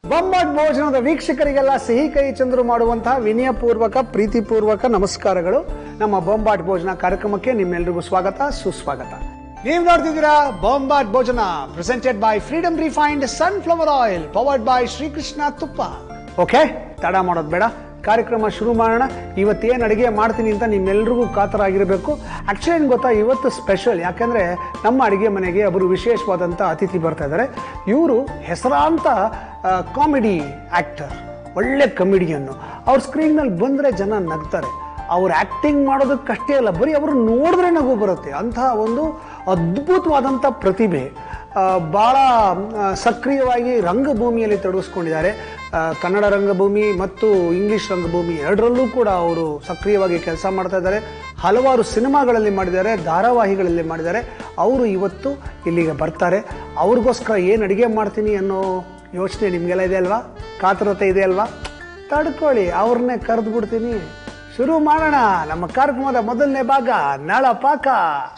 ಬೊಂಬಾಟ್ ಭೋಜನದ ವೀಕ್ಷಕರಿಗೆಲ್ಲ ಸಿಹಿ ಕೈ ಚಂದ್ರು ಮಾಡುವಂತಹ ವಿನಯಪೂರ್ವಕ ಪ್ರೀತಿಪೂರ್ವಕ ನಮಸ್ಕಾರಗಳು ನಮ್ಮ ಬೊಂಬಾಟ್ ಭೋಜನ ಕಾರ್ಯಕ್ರಮಕ್ಕೆ ನಿಮ್ಮೆಲ್ರಿಗೂ ಸ್ವಾಗತ ಸುಸ್ವಾಗತ ನೀವು ನೋಡ್ತಿದ್ದೀರಾ Bombat Bhojana presented by freedom refined sunflower oil powered by Shrikrishna ತುಪ್ಪ ಓಕೆ ತಡ ಮಾಡೋದು ಬೇಡ ಕಾರ್ಯಕ್ರಮ ಶುರು ಮಾಡೋಣ ಇವತ್ತೇನು ಅಡುಗೆ ಮಾಡ್ತೀನಿ ಅಂತ ನಿಮ್ಮೆಲ್ರಿಗೂ ಕಾತರಾಗಿರಬೇಕು ಆ್ಯಕ್ಚುಲಿ ಏನು ಗೊತ್ತಾ ಇವತ್ತು ಸ್ಪೆಷಲ್ ಯಾಕೆಂದರೆ ನಮ್ಮ ಅಡುಗೆ ಮನೆಗೆ ಒಬ್ಬರು ವಿಶೇಷವಾದಂಥ ಅತಿಥಿ ಬರ್ತಾ ಇದ್ದಾರೆ ಇವರು ಹೆಸರಾಂತ ಕಾಮಿಡಿ ಆ್ಯಕ್ಟರ್ ಒಳ್ಳೆ ಕಮಿಡಿಯನ್ನು ಅವ್ರ ಸ್ಕ್ರೀನ್ನಲ್ಲಿ ಬಂದರೆ ಜನ ನಗ್ತಾರೆ ಅವ್ರು ಆ್ಯಕ್ಟಿಂಗ್ ಮಾಡೋದಕ್ಕಷ್ಟೇ ಅಲ್ಲ ಬರೀ ಅವರು ನೋಡಿದ್ರೆ ನಗು ಬರುತ್ತೆ ಅಂತಹ ಒಂದು ಅದ್ಭುತವಾದಂಥ ಪ್ರತಿಭೆ ಆ, ಭಾಳ ಆ, ಸಕ್ರಿಯವಾಗಿ ರಂಗಭೂಮಿಯಲ್ಲಿ ತೊಡಗಿಸ್ಕೊಂಡಿದ್ದಾರೆ ಆ, ಕನ್ನಡ ರಂಗಭೂಮಿ ಮತ್ತು ಇಂಗ್ಲಿಷ್ ರಂಗಭೂಮಿ ಎರಡರಲ್ಲೂ ಕೂಡ ಅವರು ಸಕ್ರಿಯವಾಗಿ ಕೆಲಸ ಮಾಡ್ತಾ ಇದ್ದಾರೆ ಹಲವಾರು ಸಿನಿಮಾಗಳಲ್ಲಿ ಮಾಡಿದ್ದಾರೆ ಧಾರಾವಾಹಿಗಳಲ್ಲಿ ಮಾಡಿದ್ದಾರೆ ಅವರು ಇವತ್ತು ಇಲ್ಲಿಗೆ ಬರ್ತಾರೆ ಅವ್ರಿಗೋಸ್ಕರ ಏನು ಅಡುಗೆ ಮಾಡ್ತೀನಿ ಅನ್ನೋ ಯೋಚನೆ ನಿಮಗೆಲ್ಲ ಇದೆ ಅಲ್ವಾ ಕಾತರತೆ ಇದೆ ಅಲ್ವಾ ತಡ್ಕೊಳ್ಳಿ ಅವ್ರನ್ನೇ ಕರೆದು ಬಿಡ್ತೀನಿ ಶುರು ಮಾಡೋಣ ನಮ್ಮ ಕಾರ್ಯಕ್ರಮದ ಮೊದಲನೇ ಭಾಗ ನಳ ಪಾಕ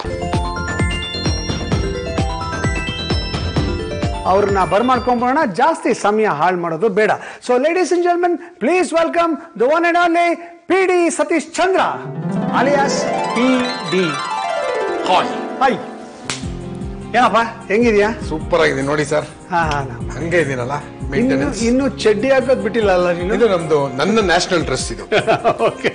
ಅವ್ರನ್ನ ಬರ್ಮಾಡ್ಕೊಂಬೋಣ ಜಾಸ್ತಿ ಸಮಯ ಹಾಳು ಮಾಡೋದು ಬೇಡ so ladies and gentlemen please welcome the one and only P D Satish Chandra alias P D hi hi ಏನಪ್ಪ ಹೆಂಗಿದ್ಯಾ ಸೂಪರ್ ಆಗಿದೆ ನೋಡಿ ಸರ್ ಹಾ ಹಂಗೆ ಇದೀನಲ್ಲ ಇನ್ನು ಮೇಂಟೆನೆನ್ಸ್ ಇನ್ನು ಚಡ್ಡಿ ಹಾಕೋದ್ ಬಿಟ್ಟಿಲ್ಲ ಅಲ್ಲ ನೀನು ಇದು ನಮ್ದು ನನ್ನ ನ್ಯಾಷನಲ್ ಡ್ರೆಸ್ ಇದು ಓಕೆ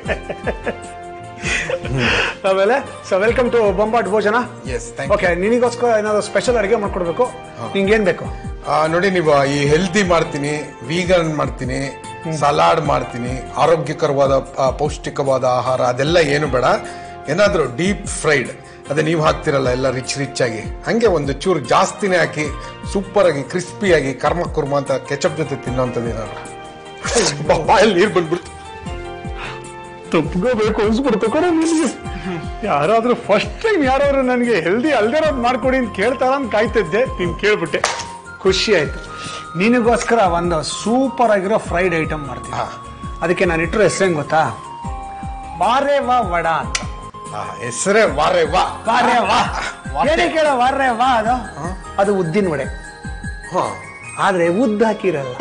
ಆಮೇಲೆ so welcome to Bombat Bhojana yes thank okay ನಿನಗೋಸ್ಕರ ಏನಾದ್ರು ಸ್ಪೆಷಲ್ ಅಡುಗೆ ಮಾಡ್ಕೊಡ್ಬೇಕು ನಿಂಗೇನ್ ಬೇಕು ನೋಡಿ ನೀವು ಈ ಹೆಲ್ದಿ ಮಾಡ್ತೀನಿ ವೀಗನ್ ಮಾಡ್ತೀನಿ ಸಲಾಡ್ ಮಾಡ್ತೀನಿ ಆರೋಗ್ಯಕರವಾದ ಆ, ಪೌಷ್ಟಿಕವಾದ ಆಹಾರ ಅದೆಲ್ಲ ಏನು ಬೇಡ ಏನಾದ್ರೂ ಡೀಪ್ ಫ್ರೈಡ್ ಅದೇ ನೀವು ಹಾಕ್ತಿರಲ್ಲ ಎಲ್ಲ ರಿಚ್ ರಿಚ್ ಆಗಿ ಹಂಗೆ ಒಂದು ಚೂರು ಜಾಸ್ತಿನೇ ಹಾಕಿ ಸೂಪರ್ ಆಗಿ ಕ್ರಿಸ್ಪಿ ಆಗಿ ಕರ್ಮ ಕುರ್ಮ ಅಂತ ಕೆಚಪ್ ಜೊತೆ ತಿನ್ನೋಂಥದ್ದು ಏನಾದ್ರು ಬಾಯಲ್ಲಿ ನೀರು ಬಂದ್ಬಿಡ್ತು ತಪ್ಕೋಬೇಕು ಅನ್ಸ್ಬಿಡ್ತು ಕೂಡ ನಿನಗೆ ಯಾರಾದ್ರೂ ಫಸ್ಟ್ ಟೈಮ್ ಯಾರಾದ್ರೂ ನನಗೆ ಹೆಲ್ದಿ ಅಲ್ದಿರೋದು ಮಾಡ್ಕೊಡಿ ಅಂತ ಕೇಳ್ತಾರ ಅಂತ ಕಾಯ್ತಿದ್ದೆ ನೀನು ಕೇಳ್ಬಿಟ್ಟೆ ಖುಷಿ ಆಯ್ತು ನಿನಗೋಸ್ಕರ ಒಂದು ಸೂಪರ್ ಆಗಿರೋ ಫ್ರೈಡ್ ಐಟಮ್ ಮಾಡ್ತೀನಿ ಹಾ. ಅದಕ್ಕೆ ನಾನು ಇಟ್ಟಿರೋ ಹೆಸರೇನು ಗೊತ್ತಾ ವಾರೆ ವಾ ವಡ ಅಂತ ಹೆಸರೇ ವಾರೇ ವಾ ವಾರೆ ವಾ ಏನೇ ಕೇಳ ವಾರೆ ವಾ ಅದು ಅದು ಉದ್ದಿನ ವಡೆ ಹಾ ಆದ್ರೆ ಉದ್ದ ಹಾಕಿರಲ್ಲ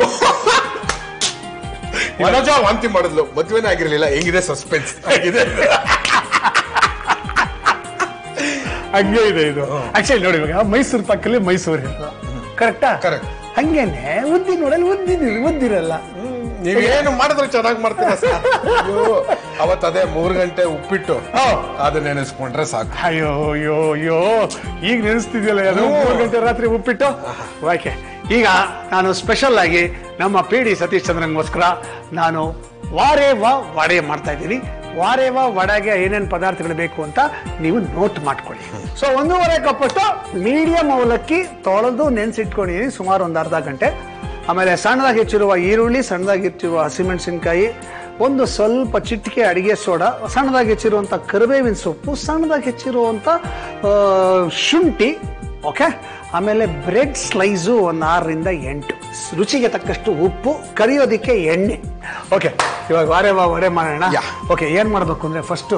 ವನಜ ವಾಂತಿ ಮಾಡಿದ್ಲು ಮದ್ವೆನೇ ಆಗಿರ್ಲಿಲ್ಲ ಹೆಂಗಿದೆ ಸಸ್ಪೆನ್ಸ್ ಆಗಿದೆ ಹಂಗೆ ಇದೆ ಇದು ಆಕ್ಚುಲಿ ನೋಡಿ ಇವಾಗ ಮೈಸೂರು ಪಕ್ಕದಲ್ಲಿ ಮೈಸೂರು ಇರೋದು ಕರೆಕ್ಟಾ Correct. ಹಂಗೇನೆ ಉದ್ದಿನ ನೋಡಲ್ಲಿ ಉದ್ದಿನ ಉದ್ದಿರಲ್ಲ ನೀವೇನು ಮಾಡಿದ್ರು ಚೆನ್ನಾಗಿ ಮಾಡ್ತೀರಾ ಸರ್ ಅಯ್ಯೋ ಅವತ್ತು ಅದೇ ಮೂರು ಗಂಟೆ ಉಪ್ಪಿಟ್ಟು ಹಾ. ಅದನ್ನ ನೆನೆಸ್ಕೊಂಡ್ರೆ ಸಾಕು ಅಯ್ಯೋ ಅಯ್ಯೋ ಅಯ್ಯೋ ಈಗ ನೆನೆಸ್ತಿದ್ಯಲ್ಲ ಅದು ಮೂರು ಗಂಟೆ ರಾತ್ರಿ ಉಪ್ಪಿಟ್ಟು ಓಕೆ ಈಗ ನಾನು ಸ್ಪೆಷಲ್ ಆಗಿ ನಮ್ಮ ಪಿ ಡಿ ಸತೀಶ್ ಚಂದ್ರನ್ಗೋಸ್ಕರ ನಾನು ವಾರೇ ವಾ ವಡೆ ಮಾಡ್ತಾ ಇದ್ದೀನಿ ವಾರೇ ವಾ ವಡೆಗೆ ಏನೇನು ಪದಾರ್ಥಗಳು ಬೇಕು ಅಂತ ನೀವು ನೋಟ್ ಮಾಡ್ಕೊಳ್ಳಿ ಸೊ ಒಂದೂವರೆ ಕಪ್ಪಷ್ಟು ಮೀಡಿಯಂ ಅವಲಕ್ಕಿ ತೊಳೆದು ನೆನೆಸಿಟ್ಕೊಂಡಿದ್ದೀನಿ ಸುಮಾರು ಒಂದು ಅರ್ಧ ಗಂಟೆ ಆಮೇಲೆ ಸಣ್ಣದಾಗಿ ಹೆಚ್ಚಿರುವ ಈರುಳ್ಳಿ ಸಣ್ಣದಾಗಿ ಹೆಚ್ಚಿರುವ ಹಸಿಮೆಣಸಿನ್ಕಾಯಿ ಒಂದು ಸ್ವಲ್ಪ ಚಿಟಿಕೆ ಅಡಿಗೆ ಸೋಡಾ ಸಣ್ಣದಾಗಿ ಹೆಚ್ಚಿರುವಂಥ ಕರಿಬೇವಿನ ಸೊಪ್ಪು ಸಣ್ಣದಾಗಿ ಹೆಚ್ಚಿರುವಂಥ ಆ, ಶುಂಠಿ ಓಕೆ ಆಮೇಲೆ ಬ್ರೆಡ್ ಸ್ಲೈಸು ಒಂದು ಆರರಿಂದ ಎಂಟು ರುಚಿಗೆ ತಕ್ಕಷ್ಟು ಉಪ್ಪು ಕರಿಯೋದಕ್ಕೆ ಎಣ್ಣೆ ಓಕೆ ಇವಾಗ ವಾರೆ ವಾ ವಡೆ ಮಾಡೋಣ ಯಾ. ಓಕೆ ಏನು ಮಾಡಬೇಕು ಅಂದರೆ ಫಸ್ಟು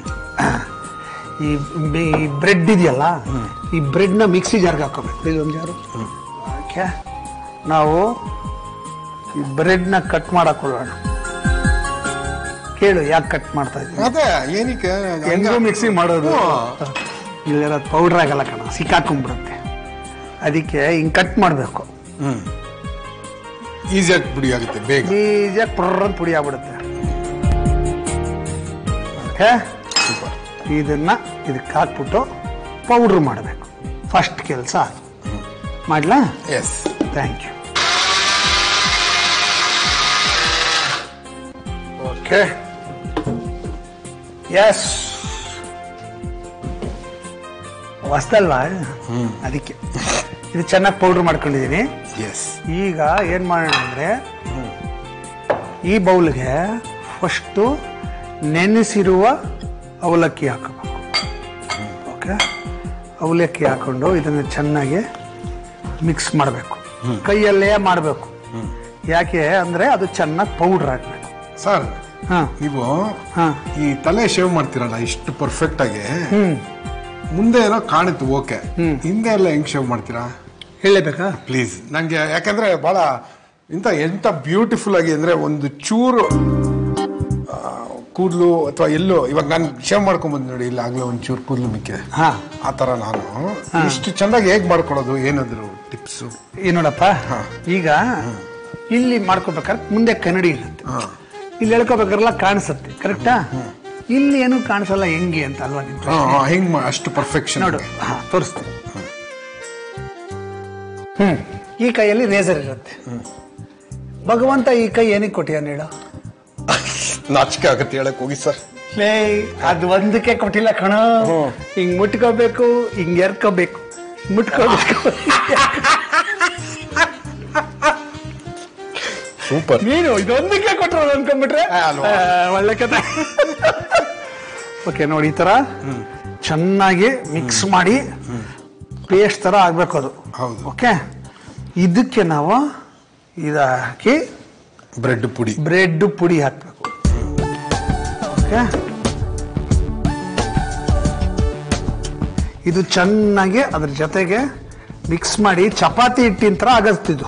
ಈ ಈ ಬ್ರೆಡ್ ಇದೆಯಲ್ಲ ಈ ಬ್ರೆಡ್ನ ಮಿಕ್ಸಿ ಜಾರ್ಗೆ ಹಾಕೋಬೇಕು ಇದೊಂದು ಜಾರು ಓಕೆ ನಾವು ಈ ಬ್ರೆಡ್ನ ಕಟ್ ಮಾಡಕೊಳ್ಳೋಣ ಕೇಳು ಯಾಕೆ ಕಟ್ ಮಾಡ್ತಾ ಇದ್ದೀವಿ ಅದೇ ಏನಕ್ಕೆ ಹೆಂಗೋ ಮಿಕ್ಸಿ ಮಾಡೋದು ಹ್ಮ್. ಇಲ್ಲಿರೋದು ಪೌಡ್ರ್ ಆಗಲ್ಲ ಕಣ ಸಿಕ್ಕಾಕೊಂಡ್ಬಿಡುತ್ತೆ ಅದಕ್ಕೆ ಹಿಂಗೆ ಕಟ್ ಮಾಡಬೇಕು ಹ್ಮ್ ಈಸಿಯಾಗಿ ಪುಡಿ ಆಗುತ್ತೆ ಬೇಗ ಈಸಿಯಾಗಿ ಪುರ್ರ ಅಂತ ಪುಡಿ ಆಗ್ಬಿಡುತ್ತೆ ಓಕೆ ಸೂಪರ್ ಇದನ್ನ ಇದಕ್ಕೆ ಹಾಕ್ಬಿಟ್ಟು ಪೌಡ್ರ್ ಮಾಡಬೇಕು ಫಸ್ಟ್ ಕೆಲಸ ಮಾಡ್ಲಾ yes thank you okay yes ಹೊಸ್ದಲ್ವಾ ಅದಕ್ಕೆ ಇದು ಚೆನ್ನಾಗಿ ಪೌಡ್ರ್ ಮಾಡ್ಕೊಂಡಿದ್ದೀನಿ ಎಸ್ ಈಗ ಏನು ಮಾಡೋಣ ಅಂದರೆ ಈ ಬೌಲ್ಗೆ ಫಸ್ಟು ನೆನೆಸಿರುವ ಅವಲಕ್ಕಿ ಹಾಕಬೇಕು ಓಕೆ ಅವಲಕ್ಕಿ ಹಾಕೊಂಡು ಇದನ್ನು ಚೆನ್ನಾಗಿ ಮಿಕ್ಸ್ ಮಾಡಬೇಕು ಕೈಯಲ್ಲೇ ಮಾಡಬೇಕು ಯಾಕೆ ಅಂದರೆ ಅದು ಚೆನ್ನಾಗಿ ಪೌಡ್ರ್ ಆಗಬೇಕು ಸರ್ ಹಾಂ ನೀವು ಹಾಂ ಈ ತಲೆ ಶೇವ್ ಮಾಡ್ತೀರಲ್ಲ ಇಷ್ಟು ಪರ್ಫೆಕ್ಟ್ ಆಗಿ ಹ್ಞೂ ಮುಂದೆ ಏನೋ ಕಾಣಿತು ಓಕೆ ಹಿಂದೆ ಎಲ್ಲ ಹೆಂಗ್ ಶೇವ್ ಮಾಡ್ತೀರಾ ಹೇಳಬೇಕಾ ಪ್ಲೀಸ್ ನಂಗೆ ಯಾಕಂದ್ರೆ ಬಹಳ ಇಂಥ ಎಂತ ಬ್ಯೂಟಿಫುಲ್ ಆಗಿ ಅಂದ್ರೆ ಒಂದು ಚೂರು ಆ, ಕೂದಲು ಅಥವಾ ಎಲ್ಲೋ ಇವಾಗ ನಾನು ಶೇವ್ ಮಾಡ್ಕೊಂಡ್ ಬಂದ್ ನೋಡಿ ಇಲ್ಲ ಆಗ್ಲೇ ಒಂದು ಚೂರು ಕೂದಲು ಮಿಕ್ಕಿದೆ ಹಾ ಆ ತರ ನಾನು ಇಷ್ಟು ಚೆನ್ನಾಗಿ ಹೇಗ್ ಮಾಡ್ಕೊಳ್ಳೋದು ಏನಾದ್ರು ಟಿಪ್ಸು ಈ ನೋಡಪ್ಪ ಈಗ ಇಲ್ಲಿ ಮಾಡ್ಕೋಬೇಕಾದ್ರೆ ಮುಂದೆ ಕನ್ನಡಿ ಇರುತ್ತೆ ಇಲ್ಲಿ ಹೇಳ್ಕೋಬೇಕಾರೆಲ್ಲ ಕಾಣಿಸುತ್ತೆ ಕರೆಕ್ಟಾ ಇಲ್ಲಿ ಏನು ಕಾಣಿಸಲ್ಲ ಹೆಂಗೆ ಅಂತ ಅಲ್ವಾ ನಿಮ್ ಹಾ ಹಾ, ಹೆಂಗ್ ಮಾ- ಅಷ್ಟು ಪರ್ಫೆಕ್ಷನ್ ನೋಡು ಹಾ ತೋರಿಸ್ತೀನಿ ಹ್ಮ್ ಈ ಕೈಯಲ್ಲಿ ರೇಸರ್ ಇರುತ್ತೆ ಭಗವಂತ ಈ ಕೈ ಏನಕ್ಕೆ ಕೊಟ್ಟಿಯಾನ ಹೇಳು ನಾಚಿಕೆ ಆಗತ್ತೆ ಹೇಳಕ್ ಹೋಗಿ ಸರ್ ಲೇ ಅದು ಒಂದಕ್ಕೆ ಕೊಟ್ಟಿಲ್ಲ ಕಣ ಹಿಂಗ್ ಮುಟ್ಕೋಬೇಕು ಹಿಂಗ್ ಎರ್ಕೋಬೇಕು ಮುಟ್ಕೋಬೇಕು ಸೂಪರ್ ನೀನು ಇದೊಂದಕ್ಕೆ ಕೊಟ್ಟರು ಅನ್ಕೊಂಡ್ಬಿಟ್ರೆ ಆ, ಅಲ್ವಾ? ಆ, ಒಳ್ಳೆ ಕತೆ ಓಕೆ ನೋಡಿ ಈ ತರ ಚೆನ್ನಾಗಿ ಮಿಕ್ಸ್ ಮಾಡಿ ಪೇಸ್ಟ್ ತರ ಆಗ್ಬೇಕು ಅದು ಹೌದು. ಓಕೆ ಇದಕ್ಕೆ ನಾವು ಇದು ಹಾಕಿ ಬ್ರೆಡ್ ಪುಡಿ ಬ್ರೆಡ್ ಪುಡಿ ಹಾಕ್ಬೇಕು ಓಕೆ ಇದು ಚೆನ್ನಾಗಿ ಅದ್ರ ಜೊತೆಗೆ ಮಿಕ್ಸ್ ಮಾಡಿ ಚಪಾತಿ ಹಿಟ್ಟಿನ ಥರ ಆಗತ್ತಿದ್ದು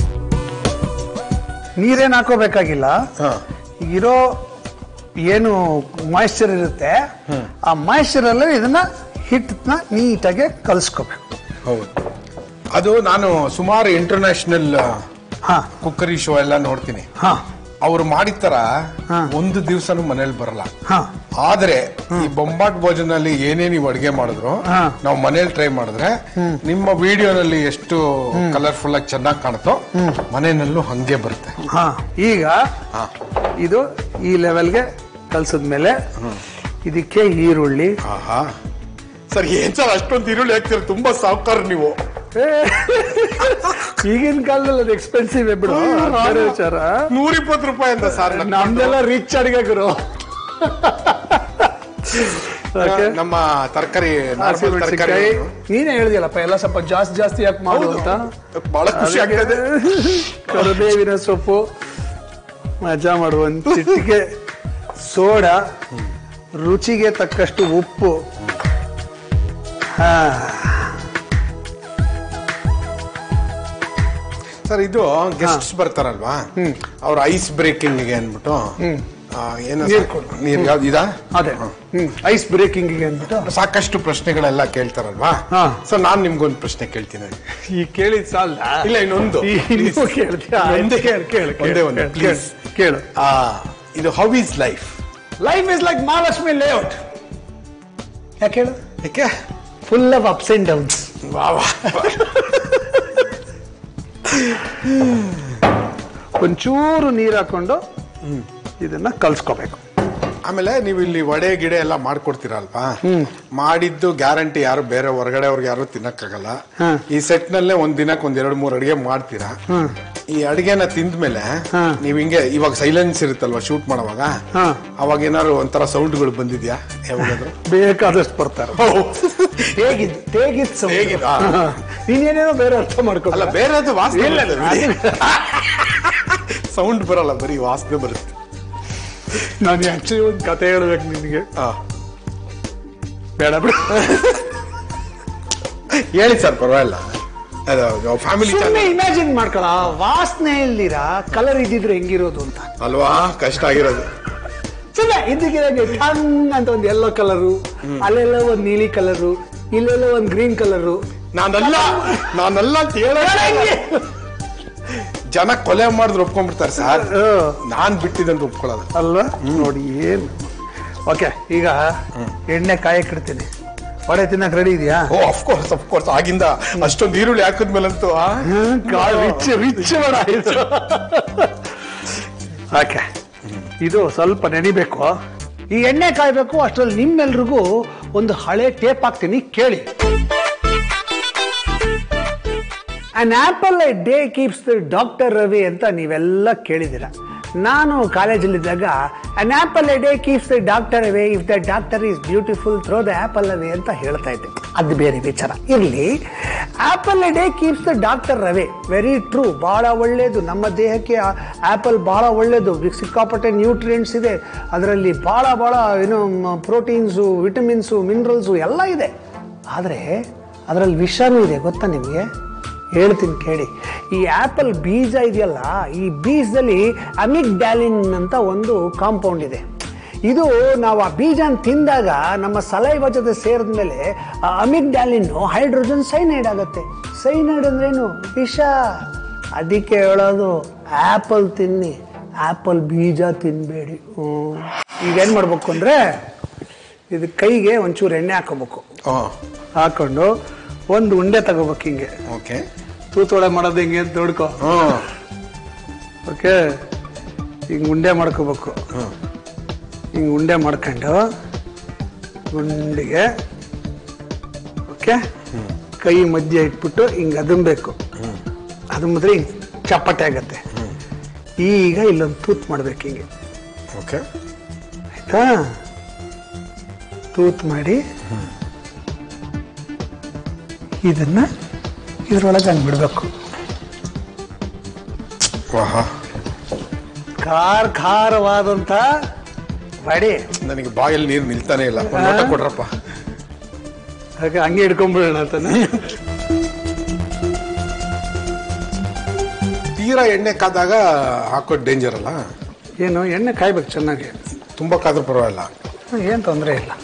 ನೀರೇನು ಹಾಕೋಬೇಕಾಗಿಲ್ಲ ಹಾ ಇರೋ ಏನು ಮಾಯಿಶ್ಚರ್ ಇರುತ್ತೆ ಆ ಮಾಯಿಶ್ಚರ್ ಅಲ್ಲಿ ಇದನ್ನ ಹಿಟ್ಟನ್ನ ನೀಟಾಗಿ ಕಲಿಸ್ಕೋಬೇಕು ಹೌದು ಅದು ನಾನು ಸುಮಾರು ಇಂಟರ್ನ್ಯಾಷನಲ್ ಹಾ ಕುಕ್ಕರಿ ಶೋ ಎಲ್ಲ ನೋಡ್ತೀನಿ ಹಾ ಅವ್ರು ಮಾಡಿದ ತರ ಹಾ. ಒಂದು ದಿವ್ಸನೂ ಮನೇಲಿ ಬರಲ್ಲ ಹಾ ಆದ್ರೆ ಈ ಬೊಂಬಾಟ್ ಭೋಜನಲ್ಲಿ ಏನೇ ನೀವು ಅಡಿಗೆ ಮಾಡಿದ್ರು ಹಾ. ನಾವು ಮನೇಲಿ ಟ್ರೈ ಮಾಡಿದ್ರೆ ನಿಮ್ಮ ವಿಡಿಯೋನಲ್ಲಿ ಎಷ್ಟು ಕಲರ್ಫುಲ್ ಆಗಿ ಚೆನ್ನಾಗಿ ಕಾಣುತ್ತೋ ಮನೆಯಲ್ಲೂ ಹಂಗೆ ಬರುತ್ತೆ ಹಾ ಈಗ ಇದು ಈ ಲೆವೆಲ್ಗೆ ಕಲ್ಸಿದ್ಮೇಲೆ ಇದಕ್ಕೆ ಈರುಳ್ಳಿ ಆಹಾ ಸರ್ ಏನ್ ಸರ್ ಅಷ್ಟೊಂದು ಈರುಳ್ಳಿ ಹಾಕ್ತೀರ ತುಂಬಾ ಸಾವುಕಾರ ನೀವು ಏ, ಈಗಿನ ಕಾಲದಲ್ಲಿ ಅದು ಎಕ್ಸ್ಪೆನ್ಸಿವ್ ಬಿಡು ಅದ್ ಬೇರೆ ವಿಚಾರ ನೂರ ಇಪ್ಪತ್ತು ರೂಪಾಯಿ ಅಂತ ಸರ್ ನಮ್ದೆಲ್ಲ ರಿಚ್ ಅಡಿಗೆ ಗುರು Okay. ನಮ್ಮ ತರಕಾರಿ ಹಸಿಮೆಣಸಿನ್ಕಾಯಿ ನೀನೇ ಹೇಳಿದ್ಯಲ್ಲಪ್ಪ ಎಲ್ಲ ಸ್ವಲ್ಪ ಜಾಸ್ತಿ ಜಾಸ್ತಿ ಯಾಕೆ ಮಾಡು ಅಂತ ಬಹಳ ಖುಷಿ ಆಗ್ತದೆ ಕರಿಬೇವಿನ ಸೊಪ್ಪು ಮಜಾ ಮಾಡುವ ಒಂದು ಚಿಟಿಕೆ ಸೋಡಾ ರುಚಿಗೆ ತಕ್ಕಷ್ಟು ಉಪ್ಪು ಹಾ ಸರ್ ಇದು ಗೆಸ್ಟ್ಸ್ ಬರ್ತಾರಲ್ವಾ ಅವ್ರ ಐಸ್ ಬ್ರೇಕಿಂಗ್ ಗೆ ಅಂದ್ಬಿಟ್ಟು ಆ, ಏನು ನೀರ್ ಕೊಡು. ನೀರ್ ಯಾವ್ದು ಇದಾ ಅದೇ ಹ್ಮ್ ಐಸ್ ಬ್ರೇಕಿಂಗ್ ಅಂದ್ಬಿಟ್ಟು ಸಾಕಷ್ಟು ಪ್ರಶ್ನೆಗಳೆಲ್ಲ ಕೇಳ್ತಾರಲ್ವಾ ಹಾ. ಸೊ ನಾನ್ ನಿಮ್ಗೊಂದು ಪ್ರಶ್ನೆ ಕೇಳ್ತೀನಿ ಈ ಕೇಳಿದ್ ಸಾಲ ಇಲ್ಲ, ಇನ್ನೊಂದು. ಇನ್ನೂ ಕೇಳ್ತೀಯ ಒಂದೇ. ಕೇಳು ಕೇಳು ಒಂದೇ ಒಂದು, please. ಕೇಳು ಆ, ಇದು how is life life is like Mahalakshmi layout ಯಾಕೆ ಹೇಳು ಯಾಕೆ full of ups and downs ವಾ ವಾ. ಒಂಚೂರು ನೀರು ಹಾಕೊಂಡು ಇದನ್ನ ಕಲ್ಸ್ಕೋಬೇಕು ಆಮೇಲೆ ನೀವು ಇಲ್ಲಿ ವಡೆ ಗಿಡೆ ಎಲ್ಲ ಮಾಡ್ಕೊಡ್ತೀರಲ್ವಾ ಮಾಡಿದ್ದು ಗ್ಯಾರಂಟಿ ಯಾರು ಬೇರೆ ಹೊರಗಡೆ ಅವ್ರಿಗೆ ಯಾರು ತಿನ್ನಕ್ಕಾಗಲ್ಲ ಹಾ. ಈ ಸೆಟ್ ನಲ್ಲೇ ಒಂದ್ ದಿನಕ್ಕೆ ಒಂದ್ ಎರಡ್ ಮೂರ್ ಅಡಿಗೆ ಮಾಡ್ತೀರಾ ಈ ಅಡಿಗೆನ ತಿಂದ್ಮೇಲೆ ಹಾ. ನೀವ್ ಹಿಂಗೆ ಇವಾಗ ಸೈಲೆನ್ಸ್ ಇರುತ್ತಲ್ವಾ ಶೂಟ್ ಮಾಡುವಾಗ ಹಾ. ಅವಾಗ ಏನಾದ್ರು ಒಂಥರ ಸೌಂಡ್ಗಳು ಬಂದಿದ್ಯಾ ಯಾವಾಗಾದ್ರು ಬೇಕಾದಷ್ಟು ಬರ್ತಾರೆ ಹೇಗಿದ್ದು ಹೇಗಿತ್ತು ಹೇಗಿದ್ದು? ಆ. ನೀನೇನೇನೋ ಬೇರೆ ಅರ್ಥ ಮಾಡ್ಕೋ ಅಲ್ಲ ಬೇರೆ ಅದು ವಾಸನೆ ಇಲ್ಲ, ಬರುತ್ತೆ. ಸೌಂಡ್ ಬರಲ್ಲ ಬರೀ ವಾಸನೆ ಬರುತ್ತೆ ನಾನು ಆಕ್ಚುಲಿ ಒಂದು ಕತೆ ಹೇಳ್ಬೇಕು ನಿನಗೆ ಆ. ಬೇಡ ಬಿಡು ಹೇಳಿ ಸರ್ ಪರವಾಗಿಲ್ಲ ಅದು ಫ್ಯಾಮಿಲಿ ಸುಮ್ಮನೆ ಇಮ್ಯಾಜಿನ್ ಮಾಡ್ಕೊಳ ವಾಸನೆ ಇಲ್ದಿರ ಕಲರ್ ಇದ್ದಿದ್ರೆ ಹೆಂಗಿರೋದು ಅಂತ ಅಲ್ವಾ ಕಷ್ಟ ಆಗಿರೋದು ಸುಮ್ಮನೆ ಇದ್ದಕ್ಕಿದಂಗೆ ಟನ್ ಅಂತ ಒಂದು ಯೆಲ್ಲೋ ಕಲರು ಅಲ್ಲೆಲ್ಲ ಒಂದು ನೀಲಿ ಕಲರು ಇಲ್ಲೆಲ್ಲ ಒಂದು ಗ್ರೀನ್ ಕಲರು ನಾನಲ್ಲ ನಾನಲ್ಲ ಅಂತ ಹೇಳೋಕೆ ಜನ ಕೊಲೆ ಮಾಡಿದ್ರು ಒಪ್ಕೊಂಡ್ಬಿಡ್ತಾರೆ ಸರ್ ನಾನ್ ಬಿಟ್ಟಿದಂತ ಒಪ್ಕೊಳ್ಳೋದು ಅಲ್ವಾ ನೋಡಿ ಏನು ಓಕೆ ಈಗ ಎಣ್ಣೆ ಕಾಯಕ್ಕಿಡ್ತೀನಿ ವಡೆ ತಿನ್ನಕ್ ರೆಡಿ ಇದೆಯಾ ಓ ಅಫ್ಕೋರ್ಸ್ ಅಫ್ಕೋರ್ಸ್ ಆಗಿಂದ ಅಷ್ಟೊಂದು ಈರುಳ್ಳಿ ಹಾಕಿದ್ಮೇಲಂತೂ ಆ? ರಿಚ್ ರಿಚ್ ವಡ ಇದು ಓಕೆ ಇದು ಸ್ವಲ್ಪ ನೆನಿಬೇಕು ಈ ಎಣ್ಣೆ ಕಾಯ್ಬೇಕು ಅಷ್ಟರಲ್ಲಿ ನಿಮ್ಮೆಲ್ರಿಗೂ ಒಂದು ಹಳೆ ಟೇಪ್ ಹಾಕ್ತೀನಿ ಕೇಳಿ an apple a day keeps the doctor Ravi ಅಂತ ನೀವೆಲ್ಲ ಕೇಳಿದ್ದೀರ ನಾನು ಕಾಲೇಜಲ್ಲಿದ್ದಾಗ an apple a day keeps the doctor away if the doctor is beautiful throw the apple away ಅಂತ ಹೇಳ್ತಾ ಇದ್ದೆ ಅದು ಬೇರೆ ವಿಚಾರ ಇರಲಿ apple a day keeps the doctor ರವೆ ವೆರಿ ಟ್ರೂ ಭಾಳ ಒಳ್ಳೆಯದು ನಮ್ಮ ದೇಹಕ್ಕೆ ಆಪಲ್ ಭಾಳ ಒಳ್ಳೆಯದು ಸಿಕ್ಕಾಪಟ್ಟೆ ನ್ಯೂಟ್ರಿಯೆಂಟ್ಸ್ ಇದೆ ಅದರಲ್ಲಿ ಭಾಳ ಭಾಳ ಏನು ಪ್ರೋಟೀನ್ಸು ವಿಟಮಿನ್ಸು ಮಿನರಲ್ಸು ಎಲ್ಲ ಇದೆ ಆದರೆ ಅದರಲ್ಲಿ ವಿಷನೂ ಇದೆ ಗೊತ್ತಾ ನಿಮಗೆ ಹೇಳ್ತೀನಿ ಕೇಳಿ ಈ ಆ್ಯಪಲ್ ಬೀಜ ಇದೆಯಲ್ಲ ಈ ಬೀಜದಲ್ಲಿ ಅಮಿಕ್ ಡ್ಯಾಲಿನ್ ಅಂತ ಒಂದು ಕಾಂಪೌಂಡ್ ಇದೆ ಇದು ನಾವು ಆ ಬೀಜನ ತಿಂದಾಗ ನಮ್ಮ ಸಲೈವ ಜೊತೆ ಸೇರಿದ ಮೇಲೆ ಆ ಅಮಿಕ್ ಡ್ಯಾಲಿನ್ನು ಹೈಡ್ರೋಜನ್ ಸೈನೈಡ್ ಆಗುತ್ತೆ ಸೈನೈಡ್ ಅಂದ್ರೇನು ವಿಷ ಅದಕ್ಕೆ ಹೇಳೋದು ಆ್ಯಪಲ್ ತಿನ್ನಿ ಆ್ಯಪಲ್ ಬೀಜ ತಿನ್ನಬೇಡಿ ಈಗೇನು ಮಾಡ್ಬೇಕು ಅಂದರೆ ಇದು ಕೈಗೆ ಒಂಚೂರು ಎಣ್ಣೆ ಹಾಕೋಬೇಕು ಹಾಂ ಹಾಕೊಂಡು ಒಂದು ಉಂಡೆ ತಗೋಬೇಕು ಹಿಂಗೆ ಓಕೆ ತೂತೊಳೆ ಮಾಡೋದು ಹಿಂಗೆ ಅಂತ ನೋಡ್ಕೊ ಹಾಂ ಓಕೆ ಹಿಂಗೆ ಉಂಡೆ ಮಾಡ್ಕೋಬೇಕು ಹಿಂಗೆ ಉಂಡೆ ಮಾಡ್ಕೊಂಡು ಗುಂಡಿಗೆ ಓಕೆ ಕೈ ಮಧ್ಯೆ ಇಟ್ಬಿಟ್ಟು ಹಿಂಗೆ ಅದುಮ್ಬೇಕು ಅದುಮಿದ್ರೆ ಹಿಂಗೆ ಚಪ್ಪಟೆ ಆಗತ್ತೆ ಈಗ ಇಲ್ಲೊಂದು ತೂತ್ ಮಾಡ್ಬೇಕು ಹಿಂಗೆ ಓಕೆ ಆಯ್ತಾ ತೂತ್ ಮಾಡಿ ಇದನ್ನ ಇದ್ರೊಳಗೆ ಹಂಗೆ ಬಿಡಬೇಕು ವಾಹ ಖಾರ ಖಾರವಾದಂಥ ಬಡಿ ನನಗೆ ಬಾಯಲ್ಲಿ ನೀರು ನಿಲ್ತಾನೆ ಇಲ್ಲ ಒಂದು ಲೋಟ ಕೊಡ್ರಪ್ಪ ಹಾಗೆ ಹಂಗೆ ಹಿಡ್ಕೊಂಡ್ಬಿಡೋಣ ಅಂತಾನೆ ತೀರಾ ಎಣ್ಣೆ ಕಾದಾಗ ಹಾಕೋದು ಡೇಂಜರ್ ಅಲ್ಲ ಏನು ಎಣ್ಣೆ ಕಾಯ್ಬೇಕು ಚೆನ್ನಾಗಿ ತುಂಬ ಕಾದ್ರೂ ಪರವಾಗಿಲ್ಲ ಏನು ತೊಂದರೆ ಇಲ್ಲ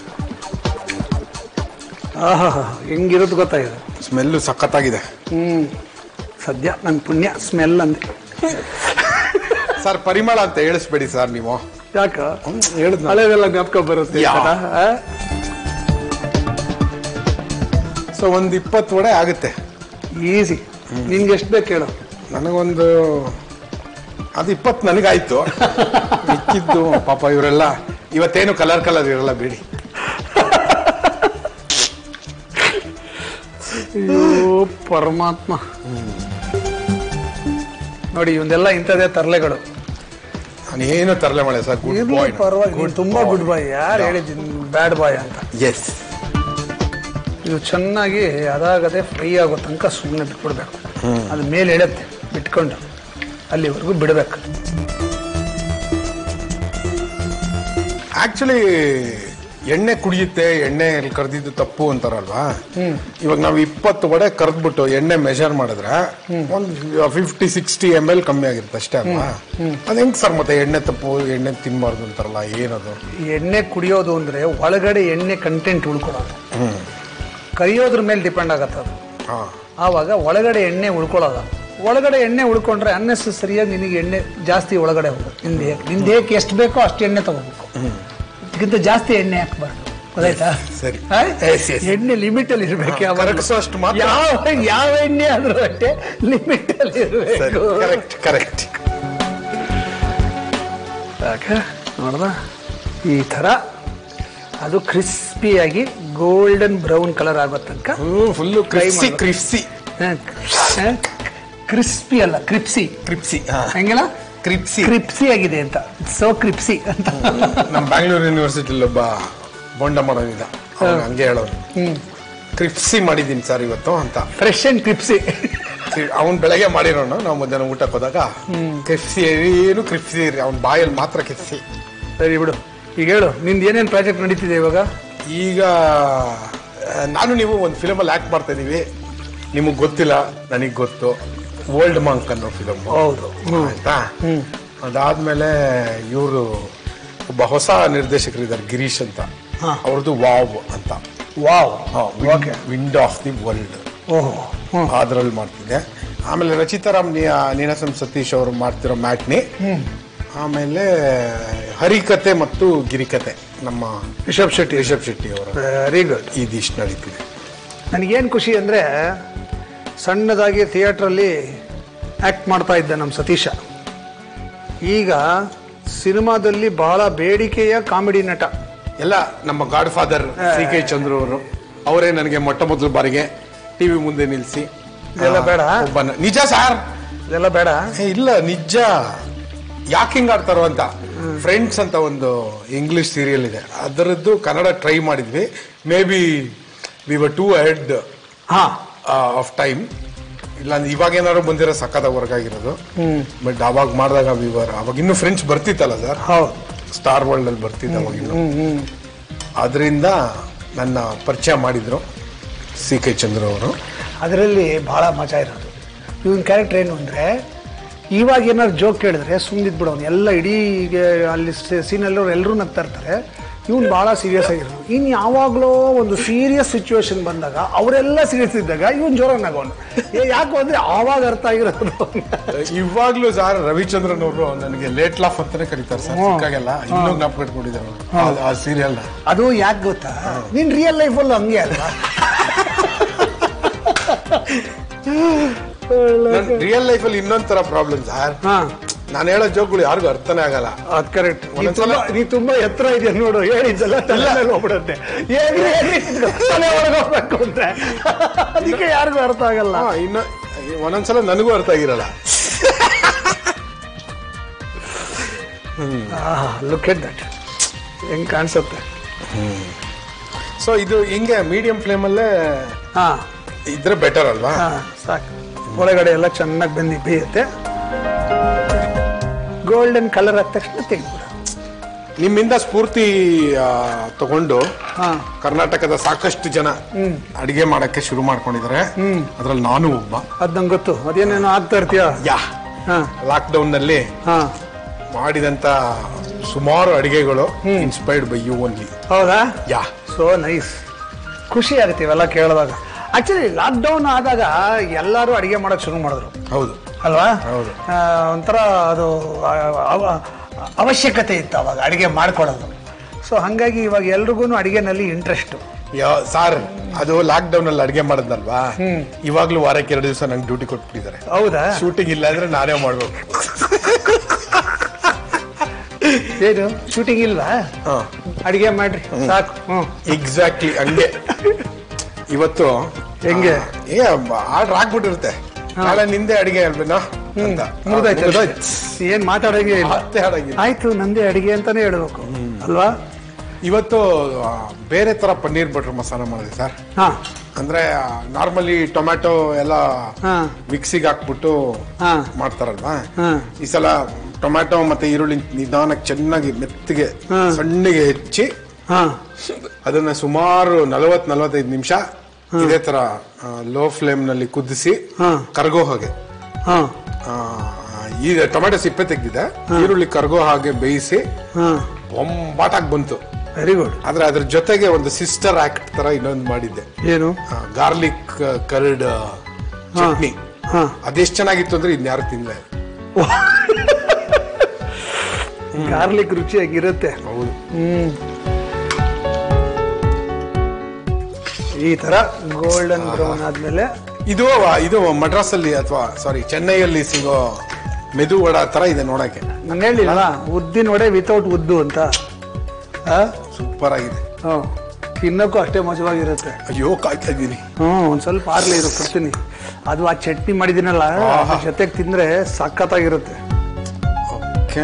ಆಹಾ ಹೆಂಗಿರುತ್ತೆ ಗೊತ್ತಾಗಿದೆ ಸ್ಮೆಲ್ಲು ಸಖತ್ತಾಗಿದೆ ಹ್ಞೂ ಸದ್ಯ ನನ್ನ ಪುಣ್ಯ ಸ್ಮೆಲ್ ಅಂದೆ ಸರ್ ಪರಿಮಳ ಅಂತ ಹೇಳಿಸ್ಬೇಡಿ ಸರ್ ನೀವು ಯಾಕ ಹೇಳಿದ್ ಹಳೆದೆಲ್ಲ ಜ್ಞಾಪಕ ಬರುತ್ತೆ ಯಾ. ಆ? ಸೊ ಒಂದು ಇಪ್ಪತ್ತು ವಡೆ ಆಗುತ್ತೆ ಈಸಿ ನಿನ್ಗೆ ಎಷ್ಟು ಬೇಕು ಹೇಳು ನನಗೊಂದು ಅದು ಇಪ್ಪತ್ತು ನನಗಾಯ್ತು ಮಿಕ್ಕಿದ್ದು ಪಾಪ ಇವರೆಲ್ಲ ಇವತ್ತೇನು ಕಲರ್ ಕಲರ್ ಇರಲ್ಲ ಬೇಡಿ ಅಯ್ಯೋ ಪರಮಾತ್ಮ ನೋಡಿ ಇವನ್ನೆಲ್ಲ ಇಂಥದೇ ತರಲೆಗಳು ನಾನೇನು ತರಲೆ ಮಳೆ ಸರ್ ಗುಡ್ ಇರ್ಲಿ ಬಾಯ್ ಪರವಾಗಿ ನೀನು ತುಂಬಾ ಗುಡ್ ಬಾಯ್ ಯಾರು ಹೇಳಿದ್ದೀನಿ ಬ್ಯಾಡ್ ಬಾಯ್ ಅಂತ ಎಸ್ ಇದು ಚೆನ್ನಾಗಿ ಅದಾಗದೆ ಫ್ರೈ ಆಗೋ ತನಕ ಸುಮ್ಮನೆ ಬಿಟ್ಬಿಡ್ಬೇಕು ಅದು ಮೇಲೆ ಎಳುತ್ತೆ ಬಿಟ್ಕೊಂಡು ಅಲ್ಲಿವರೆಗೂ ಬಿಡಬೇಕು ಆಕ್ಚುಲಿ ಎಣ್ಣೆ ಕುಡಿಯುತ್ತೆ ಎಣ್ಣೆ ಕರೆದಿದ್ದು ತಪ್ಪು ಅಂತಾರಲ್ವಾ ಇವಾಗ ನಾವು ಇಪ್ಪತ್ತು ವಡೆ ಕರೆದ್ಬಿಟ್ಟು ಎಣ್ಣೆ ಮೆಷರ್ ಮಾಡಿದ್ರೆ ಒಂದು ಫಿಫ್ಟಿ ಸಿಕ್ಸ್ಟಿ ಎಮ್ ಎಲ್ ಕಮ್ಮಿ ಆಗಿರುತ್ತೆ ಅಷ್ಟೇ ಅಲ್ವಾ ಅದು ಹೆಂಗ್ ಸರ್ ಮತ್ತೆ ಎಣ್ಣೆ ತಪ್ಪು ಎಣ್ಣೆ ತಿನ್ಬಾರ್ದು ಅಂತಾರಲ್ಲ ಏನದು ಎಣ್ಣೆ ಕುಡಿಯೋದು ಅಂದ್ರೆ ಒಳಗಡೆ ಎಣ್ಣೆ ಕಂಟೆಂಟ್ ಉಳ್ಕೊಳ್ಳೋದು ಹ್ಮ್ ಕರಿಯೋದ್ರ ಮೇಲೆ ಡಿಪೆಂಡ್ ಆಗತ್ತೆ ಅದು ಹಾ ಆವಾಗ ಒಳಗಡೆ ಎಣ್ಣೆ ಉಳ್ಕೊಳ್ಳೋದು ಒಳಗಡೆ ಎಣ್ಣೆ ಉಳ್ಕೊಂಡ್ರೆ ಅನ್ನೆಸರಿಯಾಗಿ ನಿನಗೆ ಎಣ್ಣೆ ಜಾಸ್ತಿ ಒಳಗಡೆ ಹೋಗುತ್ತೆ ನಿಂದ ದೇಹಕ್ಕೆ ನಿಂದ ದೇಹಕ್ಕೆ ಎಷ್ಟು ಬೇಕೋ ಅಷ್ಟು ಎಣ್ಣೆ ತಗೋಬೇಕು ಇದಕ್ಕಿಂತ ಜಾಸ್ತಿ ಎಣ್ಣೆ ಹಾಕ್ಬಾರ್ದು ಗೊತ್ತಾಯ್ತಾ ಸರಿ. ಆ? Yes, yes. ಎಣ್ಣೆ ಲಿಮಿಟ್ ಅಲ್ಲಿ ಇರ್ಬೇಕು ಯಾವಾಗ ಕರಗಿಸೋಷ್ಟು ಮಾತ್ರ. ಯಾವ ಯಾವ ಎಣ್ಣೆ ಆದ್ರೂ ಅಷ್ಟೇ ಲಿಮಿಟ್ ಅಲ್ಲಿ ಸರಿ ಇರಬೇಕು ಕರೆಕ್ಟ್ ಕರೆಕ್ಟ್ ನೋಡ್ದ ಈ ತರ ಅದು ಕ್ರಿಸ್ಪಿಯಾಗಿ ಗೋಲ್ಡನ್ ಬ್ರೌನ್ ಕಲರ್ ಆಗೋ ತನಕ ಫುಲ್ಲು ಕ್ರಿಪ್ಸಿ ಮಾಡ್ಬೇಕು. ಕ್ರಿಪ್ಸಿ ಕ್ರಿಸ್ಪಿ ಅಲ್ಲ ಕ್ರಿಪ್ಸಿ ಕ್ರಿಪ್ಸಿ ಹೆಂಗಿಲ್ಲ ಕ್ರಿಪ್ಸಿ ಕ್ರಿಪ್ಸಿ ಆಗಿದೆ ಅಂತ ಸೋ ಕ್ರಿಪ್ಸಿ ಅಂತ ನಮ್ಮ ಬ್ಯಾಂಗ್ಳೂರ್ ಯೂನಿವರ್ಸಿಟಿಲಿ ಒಬ್ಬ ಬೊಂಡ ಮಾಡೋನಿದ್ದ ಅವ್ನು ಹಂಗೆ ಹೇಳೋನು ಕ್ರಿಪ್ಸಿ ಮಾಡಿದ್ದೀನಿ ಸರ್ ಇವತ್ತು ಅಂತ ಫ್ರೆಶ್ ಅಂಡ್ ಕ್ರಿಪ್ಸಿ ಅವ್ನು ಬೆಳಗ್ಗೆ ಮಾಡಿರೋನು ನಾವು ಮಧ್ಯಾಹ್ನ ಊಟಕ್ಕೆ ಹೋದಾಗ ಕ್ರಿಪ್ಸಿ ಏನು ಕ್ರಿಪ್ಸಿ ಅವ್ನ ಬಾಯಲ್ಲಿ ಮಾತ್ರ ಕ್ರಿಪ್ಸಿ ಸರಿ ಬಿಡು ಈಗ ಹೇಳು ನಿಂದು ಏನೇನು ಪ್ರಾಜೆಕ್ಟ್ ನಡೀತಿದೆ ಇವಾಗ ಈಗ ಆ, ನಾನು ನೀವು ಒಂದು ಫಿಲಮಲ್ಲಿ ಆಕ್ಟ್ ಮಾಡ್ತಾ ಇದೀವಿ ನಿಮಗೆ ಗೊತ್ತಿಲ್ಲ ನನಗೆ ಗೊತ್ತು ಓಲ್ಡ್ ಮಂಕ್ ಅನ್ನೋ ಫಿಲಮ್ ಹೌದು ಆಯ್ತಾ ಅದಾದ್ಮೇಲೆ ಇವರು ಒಬ್ಬ ಹೊಸ ನಿರ್ದೇಶಕರಿದ್ದಾರೆ ಗಿರೀಶ್ ಅಂತ ಹಾ. ಅವ್ರದ್ದು ವಾವ್ ಅಂತ wow okay wind of the world ಓಹೋ ಹ್ಞೂ ಅದ್ರಲ್ಲಿ ಮಾಡ್ತಿದ್ದೆ ಆಮೇಲೆ ರಚಿತಾರಾಮ್ ನೀ- ನೀನಾಸಂ ಸತೀಶ್ ಅವರು ಮಾಡ್ತಿರೋ ಮ್ಯಾಟ್ನಿ ಆಮೇಲೆ ಹರಿಕತೆ ಮತ್ತು ಗಿರಿಕತೆ ನಮ್ಮ ರಿಷಬ್ ಶೆಟ್ಟಿ ರಿಷಬ್ ಶೆಟ್ಟಿ ಅವರ ವೆರಿ ಗುಡ್ ಇದಿಷ್ಟು ನಡೀತಿದೆ ನನಗೇನು ಖುಷಿ ಅಂದರೆ ಸಣ್ಣದಾಗಿ ಥಿಯೇಟ್ರಲ್ಲಿ ಆ್ಯಕ್ಟ್ ಮಾಡ್ತಾ ಇದ್ದ ನಮ್ಮ ಸತೀಶ ಈಗ ಸಿನಿಮಾದಲ್ಲಿ ಬಹಳ ಬೇಡಿಕೆಯ ಕಾಮಿಡಿ ನಟ ಎಲ್ಲ ನಮ್ಮ godfather C K Chandru ಅವರು ಅವರೇ ನನಗೆ ಮೊಟ್ಟ ಮೊದಲ ಬಾರಿಗೆ ಟಿವಿ ಮುಂದೆ ನಿಲ್ಲಿಸಿ ಇದೆಲ್ಲ ಬೇಡ? ಒಬ್ಬ ನ- ನಿಜ ಸಾರ್ ಇದೆಲ್ಲ ಬೇಡ ಏ, ಇಲ್ಲ ನಿಜ ಯಾಕೆ ಹಿಂಗ್ ಆಡ್ತಾರೋ ಅಂತ ಫ್ರೆಂಡ್ಸ್ ಅಂತ ಒಂದು ಇಂಗ್ಲಿಷ್ ಸೀರಿಯಲ್ ಇದೆ ಅದರದ್ದು ಕನ್ನಡ ಟ್ರೈ ಮಾಡಿದ್ವಿ maybe we were too ahead ಹಾಂ ಆಫ್ ಟೈಮ್ ಇಲ್ಲ ಅಂದ್ರೆ ಇವಾಗ ಏನಾದ್ರು ಬಂದಿರೋ ಸಕ್ಕದ ವರ್ಕ್ ಆಗಿರೋದು ಬಟ್ ಅವಾಗ ಮಾಡಿದಾಗ ವಿವರ್ ಅವಾಗ ಇನ್ನೂ ಫ್ರೆಂಡ್ಸ್ ಬರ್ತಿತ್ತಲ್ಲ ಸರ್ ಹೌದು ಸ್ಟಾರ್ ವರ್ಲ್ಡ್ ಅಲ್ಲಿ ಬರ್ತಿದ್ದ ಅವಾಗ ಇನ್ನು ಅದರಿಂದ ನನ್ನ ಪರಿಚಯ ಮಾಡಿದ್ರು ಸಿ ಕೆ ಚಂದ್ರ ಅವರು ಅದರಲ್ಲಿ ಬಹಳ ಮಜಾ ಇರೋದು ಇವನ್ ಕ್ಯಾರೆಕ್ಟರ್ ಏನು ಅಂದ್ರೆ ಇವಾಗ ಏನಾದ್ರು ಜೋಕ್ ಕೇಳಿದ್ರೆ ಸುಮ್ಮನಿದ್ ಅವ್ನು ಎಲ್ಲ ಇಡೀ ಈಗ ಅಲ್ಲಿ ಸೀನಲ್ಲವ್ರು ಎಲ್ಲರೂ ನಗ್ತಾ ಇರ್ತಾರೆ ಇವನು ಭಾಳ ಸೀರಿಯಸ್ ಆಗಿರೋನು ಇನ್ನು ಯಾವಾಗಲೋ ಒಂದು ಸೀರಿಯಸ್ ಸಿಚುವೇಶನ್ ಬಂದಾಗ ಅವರೆಲ್ಲ ಸೀರಿಯಸ್ ಇದ್ದಾಗ ಇವನ್ ಜೋರ ನಗೋನು ಏ ಯಾಕೆ ಅಂದ್ರೆ ಆವಾಗ ಅರ್ಥ ಆಗಿರೋದು ಇವಾಗ್ಲೂ ಸರ್ ರವಿಚಂದ್ರನ್ ಅವರು ನನಗೆ ಲೇಟ್ ಲಾಫ್ ಅಂತಾನೆ ಕರೀತಾರೆ ಸರ್ ಸಿಕ್ಕಾಗೆಲ್ಲ ಇನ್ನೂ ಜ್ಞಾಪಕ ಇಟ್ಕೊಂಡಿದ್ದಾರೆ ಅವ್ರು. ಆ ಸೀರಿಯಲ್ ಅದು ಯಾಕೆ ಗೊತ್ತಾ ನಿನ್ ರಿಯಲ್ ಲೈಫಲ್ಲೂ ಹಂಗೆ ಅಲ್ವಾ ರಿಯಲ್ ಲೈಫ್ ಅಲ್ಲಿ ಇನ್ನೊಂದ್ ತರ ಪ್ರಾಬ್ಲಮ್ ಸರ್ ಹಾ ನಾನು ಹೇಳೋ ಜೋಕ್ಗಳು ಯಾರಿಗೂ ಅರ್ಥನೇ ಆಗಲ್ಲ ಅದ್ ಕರೆಕ್ಟ್ ಒಂದೊಂದ್ಸಲ- ನೀ ತುಂಬಾ ಎತ್ತರ ಇದೆಯಾ ನೋಡು ಹೇಳಿದ್ದೆಲ್ಲ ತಲೆ ಮೇಲೆ ಹೋಗ್ಬಿಡುತ್ತೆ ಏನ್ರಿ ಏನ್ರಿ ತಲೆ ಒಳಗೋಗ್ಬೇಕು ಅಂದ್ರೆ ಅದಕ್ಕೆ ಯಾರಿಗೂ ಅರ್ಥ ಆಗಲ್ಲ ಹಾ, ಇನ್ನು ಒಂದೊಂದ್ಸಲ ನನಗೂ ಅರ್ಥ ಆಗಿರಲ್ಲ ಲುಕ್ ಎಟ್ ದಟ್ ಹೆಂಗ್ ಕಾಣಿಸುತ್ತೆ ಸೊ ಇದು ಹಿಂಗೆ ಮೀಡಿಯಂ ಫ್ಲೇಮ್ ಅಲ್ಲೇ ಹಾ ಇದ್ರೆ ಬೆಟರ್ ಅಲ್ವಾ ಹಾ ಸಾಕು ಒಳಗಡೆ ಎಲ್ಲ ಚೆನ್ನಾಗಿ ಬೆಂದಿ ಬೇಯುತ್ತೆ ಗೋಲ್ಡನ್ ಕಲರ್ ಆದ ತಕ್ಷಣ ತೆಗೆದ್ಬಿಡ ನಿಮ್ಮಿಂದ ಸ್ಫೂರ್ತಿ ಆ, ತಗೊಂಡು ಹಾ ಕರ್ನಾಟಕದ ಸಾಕಷ್ಟು ಜನ ಅಡಿಗೆ ಮಾಡಕ್ಕೆ ಶುರು ಮಾಡ್ಕೊಂಡಿದ್ದಾರೆ ಅದ್ರಲ್ಲಿ ನಾನು ಒಬ್ಬ ಅದ್ ನಂಗೆ ಗೊತ್ತು ಅದೇನೇನೋ ಆಗ್ತಾ ಇರ್ತೀಯ ಯಾ ಹಾ ಲಾಕ್ ಡೌನ್ ನಲ್ಲಿ ಹಾ ಮಾಡಿದಂತ ಸುಮಾರು ಅಡಿಗೆಗಳು ಇನ್ಸ್ಪೈರ್ಡ್ ಬೈ ಯು ಓನ್ಲಿ ಹೌದಾ ಯಾ ಸೊ ನೈಸ್ ಖುಷಿ ಆಗುತ್ತೆ ಇವೆಲ್ಲ ಕೇಳಿದಾಗ ಆಕ್ಚುಲಿ ಲಾಕ್ಡೌನ್ ಆದಾಗ ಎಲ್ಲರೂ ಅಡಿಗೆ ಮಾಡಕ್ ಶುರು ಮಾಡಿದ್ರು ಹೌದು ಅಲ್ವಾ ಹೌದು. ಆ, ಒಂಥರ ಅದು ಆ, ಅವ- ಅವಶ್ಯಕತೆ ಇತ್ತು ಅವಾಗ ಅಡಿಗೆ ಮಾಡ್ಕೊಳ್ಳೋದು ಸೊ ಹಂಗಾಗಿ ಇವಾಗ ಎಲ್ರಿಗೂ ಅಡಿಗೆನಲ್ಲಿ ಇಂಟ್ರೆಸ್ಟ್ ಯಾ- ಸಾರ್ ಅದು ಲಾಕ್ ಡೌನ್ ಅಲ್ಲಿ ಅಡಿಗೆ ಮಾಡದ್ನಲ್ವಾ ಇವಾಗ್ಲೂ ವಾರಕ್ಕೆ ಎರಡು ದಿವಸ ನಂಗೆ ಡ್ಯೂಟಿ ಕೊಟ್ಬಿಟ್ಟಿದ್ದಾರೆ ಹೌದಾ ಶೂಟಿಂಗ್ ಇಲ್ಲ ಅಂದ್ರೆ ನಾನೇ ಮಾಡ್ಬೇಕು ಏನು ಶೂಟಿಂಗ್ ಇಲ್ವಾ ಹಾ ಅಡಿಗೆ ಮಾಡ್ರಿ ಸಾಕು ಹ್ಮ್ ಎಕ್ಸಾಕ್ಟ್ಲಿ ಹಂಗೆ ಇವತ್ತು ಹೆಂಗೆ? ಆ, ಏ ಆರ್ಡರ್ ಹಾಕ್ಬಿಟ್ಟಿರುತ್ತೆ ನಾಳೆ ನಿಂದೆ ಅಡಿಗೆ ಅಲ್ವೇನೋ ಅಂತ ಮುಗ್ದಾಯ್ತು ಮುಗ್ದೋಯ್ತು. ಏನ್ ಮಾತಾಡಂಗೆ ಇಲ್ಲ ಮತ್ತೆ ಹಾಡಾಗಿಲ್ಲ ಆಯ್ತು ನಂದೇ ಅಡಿಗೆ ಅಂತಾನೆ ಹೇಳ್ಬೇಕು ಅಲ್ವಾ ಇವತ್ತು ಆ, ಬೇರೆ ತರ ಪನ್ನೀರ್ ಬಟರ್ ಮಸಾಲ ಮಾಡಿದೆ ಸರ್ ಹಾ ಅಂದ್ರೆ ನಾರ್ಮಲಿ ಟೊಮ್ಯಾಟೊ ಎಲ್ಲ ಹಾ ಮಿಕ್ಸಿಗೆ ಹಾಕ್ಬಿಟ್ಟು ಹಾ ಮಾಡ್ತಾರಲ್ವಾ ಹಾ ಈ ಸಲ ಟೊಮ್ಯಾಟೊ ಮತ್ತೆ ಈರುಳ್ಳಿ ನಿಧಾನಕ್ಕೆ ಚೆನ್ನಾಗಿ ಮೆತ್ತಗೆ ಹಾ. ಸಣ್ಣಗೆ ಹೆಚ್ಚಿ ಹಾ ಅದನ್ನ ಸುಮಾರು ನಲವತ್ ನಲವತ್ತೈದು ನಿಮಿಷ ಇದೇ ತರ ಲೋ ಫ್ಲೇಮ್ ನಲ್ಲಿ ಕುದಿಸಿ ಹಾ. ಕರ್ಗೋ ಹಾಗೆ ಹಾ ಆ, ಈಗ ಟೊಮ್ಯಾಟೊ ಸಿಪ್ಪೆ ತೆಗ್ದಿದೆ ಈರುಳ್ಳಿ ಕರ್ಗೋ ಹಾಗೆ ಬೇಯಿಸಿ ಹಾ ಬೊಂಬಾಟಾಗಿ ಬಂತು ವೆರಿ ಗುಡ್ ಆದ್ರೆ ಅದ್ರ ಜೊತೆಗೆ ಒಂದು ಸಿಸ್ಟರ್ ಆಕ್ಟ್ ತರ ಇನ್ನೊಂದು ಮಾಡಿದ್ದೆ ಏನು ಗಾರ್ಲಿಕ್ ಕರ್ಡ್ ಚಟ್ನಿ ಹಾ ಅದೆಷ್ಟು ಚೆನ್ನಾಗಿತ್ತು ಅಂದ್ರೆ ಇನ್ಯಾರು ತಿನ್ಲ ಗಾರ್ಲಿಕ್ ರುಚಿಯಾಗಿರುತ್ತೆ ಹೌದು ಹ್ಮ್ ಈ ತರ ಗೋಲ್ಡನ್ ಬ್ರೌನ್ ಆದ್ಮೇಲೆ ಇದು ಇದು ಮಡ್ರಾಸ್ ಅಲ್ಲಿ ಅಥವಾ ಸಾರಿ ಚೆನ್ನೈಯಲ್ಲಿ ಸಿಗೋ ಮೆದು ವಡ ತರ ಇದೆ ನೋಡಕ್ಕೆ ನಾನು ಹೇಳಿಲ್ಲ ಉದ್ದಿನ ವಡೆ ವಿತೌಟ್ ಉದ್ದು ಅಂತ ಆ? ಸೂಪರ್ ಆಗಿದೆ ಹ್ಮ್. ತಿನ್ನಕ್ಕೂ ಅಷ್ಟೇ ಮಜವಾಗಿರುತ್ತೆ ಅಯ್ಯೋ ಕಾಯ್ತಾ ಇದ್ದೀನಿ ಹ್ಮ್ ಒಂದ್ ಸ್ವಲ್ಪ ಆರ್ಲಿ ಇರೋ ಕೊಡ್ತೀನಿ ಅದು ಆ ಚಟ್ನಿ ಮಾಡಿದಿನಲ್ಲ ಅದ್ರ ಜೊತೆಗೆ ತಿಂದ್ರೆ ಸಖತ್ತಾಗಿರುತ್ತೆ ಓಕೆ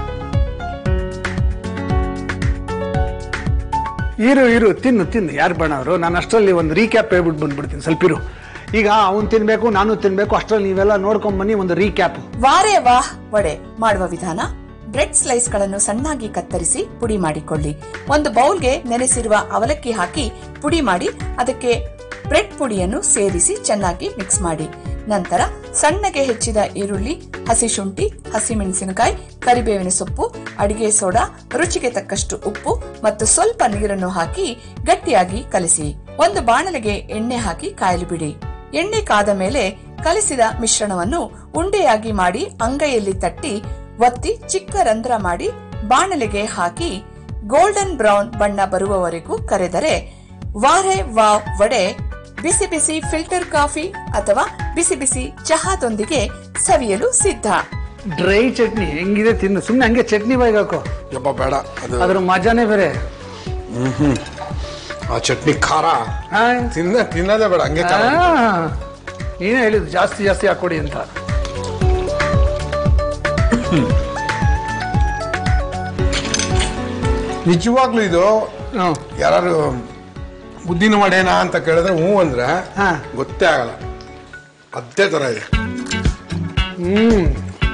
ಇರು ಇರು ತಿನ್ನು ತಿನ್ನು ಯಾರು ಬೇಡ ಅವರು ನಾನು ಅಷ್ಟರಲ್ಲಿ ಒಂದು ರೀಕ್ಯಾಪ್ ಹೇಳ್ಬಿಟ್ಟು ಬಂದ್ಬಿಡ್ತೀನಿ ಸ್ವಲ್ಪ ಇರು ಈಗ ಅವ್ನು ತಿನ್ಬೇಕು ನಾನು ತಿನ್ಬೇಕು ಅಷ್ಟರಲ್ಲಿ ನೀವೆಲ್ಲ ನೋಡ್ಕೊಂಡ್ ಬನ್ನಿ ಒಂದು ರೀಕ್ಯಾಪ್ ವಾರೇ ವಾಹ್ ವಡೆ ಮಾಡುವ ವಿಧಾನ ಬ್ರೆಡ್ ಸ್ಲೈಸ್ ಗಳನ್ನು ಸಣ್ಣಾಗಿ ಕತ್ತರಿಸಿ ಪುಡಿ ಮಾಡಿಕೊಳ್ಳಿ ಒಂದು ಬೌಲ್ಗೆ ನೆನೆಸಿರುವ ಅವಲಕ್ಕಿ ಹಾಕಿ ಪುಡಿ ಮಾಡಿ ಅದಕ್ಕೆ ಬ್ರೆಡ್ ಪುಡಿಯನ್ನು ಸೇರಿಸಿ ಚೆನ್ನಾಗಿ ಮಿಕ್ಸ್ ಮಾಡಿ ನಂತರ ಸಣ್ಣಗೆ ಹೆಚ್ಚಿದ ಈರುಳ್ಳಿ ಹಸಿ ಶುಂಠಿ ಹಸಿಮೆಣಸಿನಕಾಯಿ ಕರಿಬೇವಿನ ಸೊಪ್ಪು ಅಡಿಗೆ ಸೋಡಾ ರುಚಿಗೆ ತಕ್ಕಷ್ಟು ಉಪ್ಪು ಮತ್ತು ಸ್ವಲ್ಪ ನೀರನ್ನು ಹಾಕಿ ಗಟ್ಟಿಯಾಗಿ ಕಲಿಸಿ ಒಂದು ಬಾಣಲೆಗೆ ಎಣ್ಣೆ ಹಾಕಿ ಕಾಯಲು ಬಿಡಿ ಎಣ್ಣೆ ಕಾದ ಮೇಲೆ ಕಲಿಸಿದ ಮಿಶ್ರಣವನ್ನು ಉಂಡೆಯಾಗಿ ಮಾಡಿ ಅಂಗೈಯಲ್ಲಿ ತಟ್ಟಿ ಒತ್ತಿ ಚಿಕ್ಕ ರಂಧ್ರ ಮಾಡಿ ಬಾಣಲೆಗೆ ಹಾಕಿ ಗೋಲ್ಡನ್ ಬ್ರೌನ್ ಬಣ್ಣ ಬರುವವರೆಗೂ ಕರೆದರೆ ವಾರೆ ವಾವ್ ವಡೆ ಬಿಸಿ ಬಿಸಿ ಫಿಲ್ಟರ್ ಕಾಫಿ ಅಥವಾ ಬಿಸಿ ಬಿಸಿ ಚಹಾದೊಂದಿಗೆ ಸವಿಯಲು ಸಿದ್ಧ ಡ್ರೈ ಚಟ್ನಿ ಹೆಂಗಿದೆ ತಿನ್ನು ಸುಮ್ಮನೆ ಹಂಗೆ ಚಟ್ನಿ ಬಾಯಿಗೆ ಹಾಕೋ ಯಪ್ಪ ಬೇಡ ಅದು ಅದ್ರ ಮಜಾನೇ ಬೇರೆ ಆ ಚಟ್ನಿ ಖಾರ ಆ? ತಿನ್ನ ತಿನ್ನೋದೇ ಬೇಡ ಹಂಗೆ ಖಾರ ಆ, ನೀನೇ ಹೇಳಿದ್ದು ಜಾಸ್ತಿ ಜಾಸ್ತಿ ಹಾಕೊಡಿ ಅಂತ ನಿಜವಾಗ್ಲೂ ಇದು ಹ್ಮ್. ಯಾರು ಉದ್ದಿನ ವಡೆನಾ ಅಂತ ಕೇಳಿದ್ರೆ ಹ್ಞೂ ಅಂದ್ರೆ ಹಾ. ಗೊತ್ತೇ ಆಗಲ್ಲ ಅದೇ ತರ ಇದೆ hmm